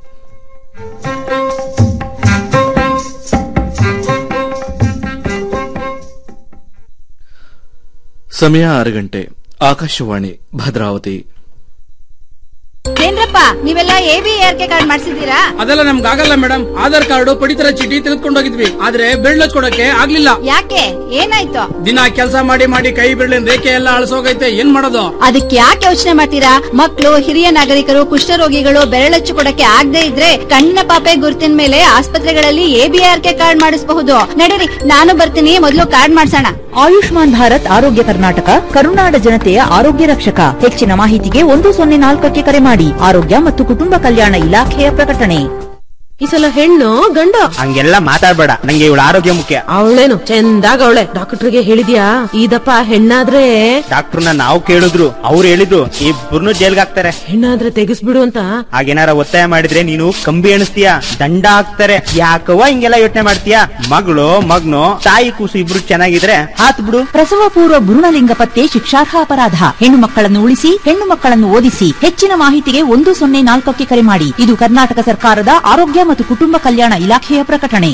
ಸಮಯ ಆರು ಗಂಟೆ ಆಕಾಶವಾಣಿ ಭದ್ರಾವತಿ ಏನ್ರಪ್ಪ ನೀವೆಲ್ಲ A B R K card ಮಾಡ್ಸಿದ್ದೀರಾ ಅದೆಲ್ಲ ನಮ್ಗಾಗಲ್ಲ ಮೇಡಮ್ ಆಧಾರ್ ಕಾರ್ಡ್ ಪಡಿತರ ಚೀಟಿ ತೆಗೆದುಕೊಂಡೋಗಿದ್ವಿ ಆದ್ರೆ ಬೆರಳು ಹಚ್ಕೊಡಕ್ಕೆ ಆಗ್ಲಿಲ್ಲ ಯಾಕೆ ಏನಾಯ್ತು ದಿನ ಕೆಲಸ ಮಾಡಿ ಮಾಡಿ ಕೈ ಬೆರಳಿನ ರೇಖೆ ಎಲ್ಲ ಅಳಸೋಗೈತೆ ಏನ್ ಮಾಡೋದು ಅದಕ್ಕೆ ಯಾಕೆ ಯೋಚನೆ ಮಾಡ್ತೀರಾ ಮಕ್ಕಳು ಹಿರಿಯ ನಾಗರಿಕರು ಕುಷ್ಠರೋಗಿಗಳು ಬೆರಳಚ್ಚು ಕೊಡಕ್ಕೆ ಆಗದೆ ಇದ್ರೆ ಕಣ್ಣಿನ ಪಾಪೆ ಗುರುತಿನ ಮೇಲೆ ಆಸ್ಪತ್ರೆಗಳಲ್ಲಿ A B R K card ಮಾಡಿಸಬಹುದು ನಡೀರಿ ನಾನು ಬರ್ತೀನಿ ಮೊದಲು ಕಾರ್ಡ್ ಮಾಡ್ಸೋಣ ಆಯುಷ್ಮಾನ್ ಭಾರತ್ ಆರೋಗ್ಯ ಕರ್ನಾಟಕ ಕರುನಾಡ ಜನತೆಯ ಆರೋಗ್ಯ ರಕ್ಷಕ ಹೆಚ್ಚಿನ ಮಾಹಿತಿಗೆ ಒಂದು ಸೊನ್ನೆ ನಾಲ್ಕಕ್ಕೆ ಕರೆ ಮಾಡಿ ಆರೋಗ್ಯ ಮತ್ತು ಕುಟುಂಬ ಕಲ್ಯಾಣ ಇಲಾಖೆಯ ಪ್ರಕಟಣೆ ಈ ಸಲ ಹೆಣ್ಣು ಗಂಡ ಹಂಗೆಲ್ಲ ಮಾತಾಡ್ಬೇಡ ನಂಗೆ ಇವಳ ಆರೋಗ್ಯ ಮುಖ್ಯ ಅವಳೇನು ಚಂದಾಗ ಅವಳೆ ಡಾಕ್ಟರ್ಗೆ ಹೇಳಿದ್ಯಾ ಇದಪ್ಪ ಹೆಣ್ಣಾದ್ರೆ ಡಾಕ್ಟರ್ನ ನಾವು ಕೇಳಿದ್ರು ಅವ್ರು ಹೇಳಿದ್ರು ಇಬ್ಬರನ್ನು ಜೈಲ್ಗೆ ಹಾಕ್ತಾರೆ ಹೆಣ್ಣಾದ್ರೆ ತೆಗಿಸ್ಬಿಡು ಅಂತ ಹಾಗೇನಾರ ಒತ್ತಾಯ ಮಾಡಿದ್ರೆ ನೀನು ಕಂಬಿ ಎಣಿಸ್ತೀಯ ದಂಡ ಹಾಕ್ತಾರೆ ಯಾಕವ್ವ ಹಿಂಗೆಲ್ಲ ಯೋಚನೆ ಮಾಡ್ತೀಯ ಮಗಳು ಮಗ್ನು ತಾಯಿ ಕೂಸು ಇಬ್ರು ಚೆನ್ನಾಗಿದ್ರೆ ಹಾತ್ ಬಿಡು ಪ್ರಸವ ಪೂರ್ವ ಭ್ರೂಣಲಿಂಗ ಪತ್ತೆ ಶಿಕ್ಷಾರ್ಹ ಅಪರಾಧ ಹೆಣ್ಣು ಮಕ್ಕಳನ್ನು ಉಳಿಸಿ ಹೆಣ್ಣು ಮಕ್ಕಳನ್ನು ಓದಿಸಿ ಹೆಚ್ಚಿನ ಮಾಹಿತಿಗೆ ಒಂದು ಸೊನ್ನೆ ನಾಲ್ಕಕ್ಕೆ ಕರೆ ಮಾಡಿ ಇದು ಕರ್ನಾಟಕ ಸರ್ಕಾರದ ಆರೋಗ್ಯ ಮತ್ತು ಕುಟುಂಬ ಕಲ್ಯಾಣ ಇಲಾಖೆಯ ಪ್ರಕಟಣೆ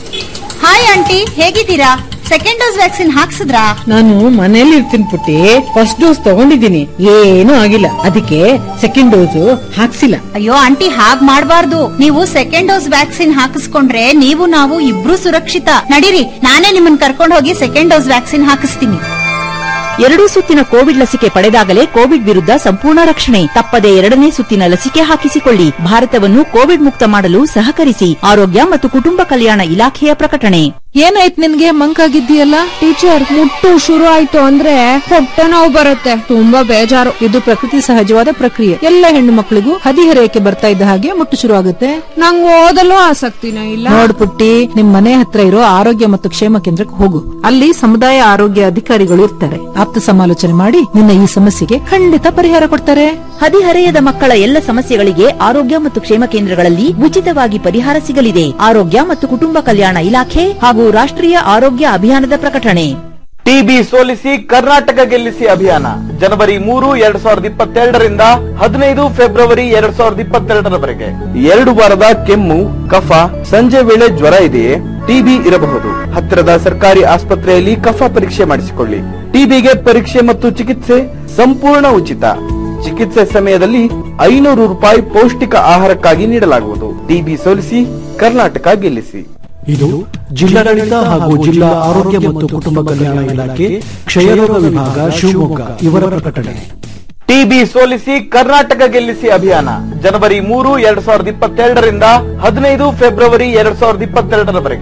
ಹಾಯ್ ಆಂಟಿ ಹೇಗಿದ್ದೀರಾ ಸೆಕೆಂಡ್ ಡೋಸ್ ವ್ಯಾಕ್ಸಿನ್ ಹಾಕ್ಸಿದ್ರಾ ನಾನು ಮನೇಲಿ ಇರ್ತೀನಿ ಪುಟ್ಟಿ ಫಸ್ಟ್ ಡೋಸ್ ತಗೊಂಡಿದ್ದೀನಿ ಏನೂ ಆಗಿಲ್ಲ ಅದಕ್ಕೆ ಸೆಕೆಂಡ್ ಡೋಸ್ ಹಾಕ್ಸಿಲ್ಲ ಅಯ್ಯೋ ಆಂಟಿ ಹಾಗ್ ಮಾಡ್ಬಾರ್ದು ನೀವು ಸೆಕೆಂಡ್ ಡೋಸ್ ವ್ಯಾಕ್ಸಿನ್ ಹಾಕಿಸ್ಕೊಂಡ್ರೆ ನೀವು ನಾವು ಇಬ್ರು ಸುರಕ್ಷಿತ ನಡೀರಿ ನಾನೇ ನಿಮ್ಮನ್ನ ಕರ್ಕೊಂಡು ಹೋಗಿ ಸೆಕೆಂಡ್ ಡೋಸ್ ವ್ಯಾಕ್ಸಿನ್ ಹಾಕಿಸ್ತೀನಿ ಎರಡೂ ಸುತ್ತಿನ ಕೋವಿಡ್ ಲಸಿಕೆ ಪಡೆದಾಗಲೇ ಕೋವಿಡ್ ವಿರುದ್ಧ ಸಂಪೂರ್ಣ ರಕ್ಷಣೆ ತಪ್ಪದೆ ಎರಡನೇ ಸುತ್ತಿನ ಲಸಿಕೆ ಹಾಕಿಸಿಕೊಳ್ಳಿ ಭಾರತವನ್ನು ಕೋವಿಡ್ ಮುಕ್ತ ಮಾಡಲು ಸಹಕರಿಸಿ ಆರೋಗ್ಯ ಮತ್ತು ಕುಟುಂಬ ಕಲ್ಯಾಣ ಇಲಾಖೆಯ ಪ್ರಕಟಣೆ ಏನಾಯ್ತು ನಿನ್ಗೆ ಮಂಕಾಗಿದ್ದೀಯಲ್ಲ ಟೀಚರ್ ಮುಟ್ಟು ಶುರು ಆಯ್ತು ಅಂದ್ರೆ ಹೊಟ್ಟೆ ನೋವು ಬರುತ್ತೆ ತುಂಬಾ ಬೇಜಾರು ಇದು ಪ್ರಕೃತಿ ಸಹಜವಾದ ಪ್ರಕ್ರಿಯೆ ಎಲ್ಲ ಹೆಣ್ಣು ಮಕ್ಕಳಿಗೂ ಹದಿಹರೆಯಕ್ಕೆ ಬರ್ತಾ ಇದ್ದ ಹಾಗೆ ಮುಟ್ಟು ಶುರು ಆಗುತ್ತೆ ನಂಗ್ ಓದಲು ಆಸಕ್ತಿನೇ ಇಲ್ಲ ನೋಡ್ ಪುಟ್ಟಿ ನಿಮ್ ಮನೆ ಹತ್ರ ಇರೋ ಆರೋಗ್ಯ ಮತ್ತು ಕ್ಷೇಮ ಕೇಂದ್ರಕ್ಕೆ ಹೋಗು ಅಲ್ಲಿ ಸಮುದಾಯ ಆರೋಗ್ಯ ಅಧಿಕಾರಿಗಳು ಇರ್ತಾರೆ ಆಪ್ತ ಸಮಾಲೋಚನೆ ಮಾಡಿ ನಿನ್ನ ಈ ಸಮಸ್ಯೆಗೆ ಖಂಡಿತ ಪರಿಹಾರ ಕೊಡ್ತಾರೆ ಹದಿಹರೆಯದ ಮಕ್ಕಳ ಎಲ್ಲ ಸಮಸ್ಯೆಗಳಿಗೆ ಆರೋಗ್ಯ ಮತ್ತು ಕ್ಷೇಮ ಕೇಂದ್ರಗಳಲ್ಲಿ ಉಚಿತವಾಗಿ ಪರಿಹಾರ ಸಿಗಲಿದೆ ಆರೋಗ್ಯ ಮತ್ತು ಕುಟುಂಬ ಕಲ್ಯಾಣ ಇಲಾಖೆ ಹಾಗೂ ರಾಷ್ಟ್ರೀಯ ಆರೋಗ್ಯ ಅಭಿಯಾನದ ಪ್ರಕಟಣೆ ಟಿಬಿ ಸೋಲಿಸಿ ಕರ್ನಾಟಕ ಗೆಲ್ಲಿಸಿ ಅಭಿಯಾನ ಜನವರಿ ಮೂರು ಎರಡ್ ಸಾವಿರದ ಇಪ್ಪತ್ತೆರಡರಿಂದ ಹದಿನೈದು ಫೆಬ್ರವರಿ ಎರಡ್ ಸಾವಿರದ ಇಪ್ಪತ್ತೆರಡರವರೆಗೆ ಎರಡು ವಾರದ ಕೆಮ್ಮು ಕಫ ಸಂಜೆ ವೇಳೆ ಜ್ವರ ಇದೆಯೇ ಟಿಬಿ ಇರಬಹುದು ಹತ್ತಿರದ ಸರ್ಕಾರಿ ಆಸ್ಪತ್ರೆಯಲ್ಲಿ ಕಫ ಪರೀಕ್ಷೆ ಮಾಡಿಸಿಕೊಳ್ಳಿ ಟಿಬಿಗೆ ಪರೀಕ್ಷೆ ಮತ್ತು ಚಿಕಿತ್ಸೆ ಸಂಪೂರ್ಣ ಉಚಿತ ಚಿಕಿತ್ಸೆ ಸಮಯದಲ್ಲಿ ಐನೂರು ರೂಪಾಯಿ ಪೌಷ್ಟಿಕ ಆಹಾರಕ್ಕಾಗಿ ನೀಡಲಾಗುವುದು ಟಿಬಿ ಸೋಲಿಸಿ ಕರ್ನಾಟಕ ಗೆಲ್ಲಿಸಿ ಇದು ಜಿಲ್ಲಾಡಳಿತ ಹಾಗೂ ಜಿಲ್ಲಾ ಆರೋಗ್ಯ ಮತ್ತು ಕುಟುಂಬ ಕಲ್ಯಾಣ ಇಲಾಖೆ ಕ್ಷಯರೋಗ ವಿಭಾಗ ಶಿವಮೊಗ್ಗ ಇವರ ಪ್ರಕಟಣೆ ಟಿಬಿ ಸೋಲಿಸಿ ಕರ್ನಾಟಕ ಗೆಲ್ಲಿಸಿ ಅಭಿಯಾನ ಜನವರಿ ಮೂರು ಎರಡ್ ಸಾವಿರದ ಇಪ್ಪತ್ತೆರಡರಿಂದ ಹದಿನೈದು ಫೆಬ್ರವರಿ ಎರಡ್ ಸಾವಿರದ ಇಪ್ಪತ್ತೆರಡರವರೆಗೆ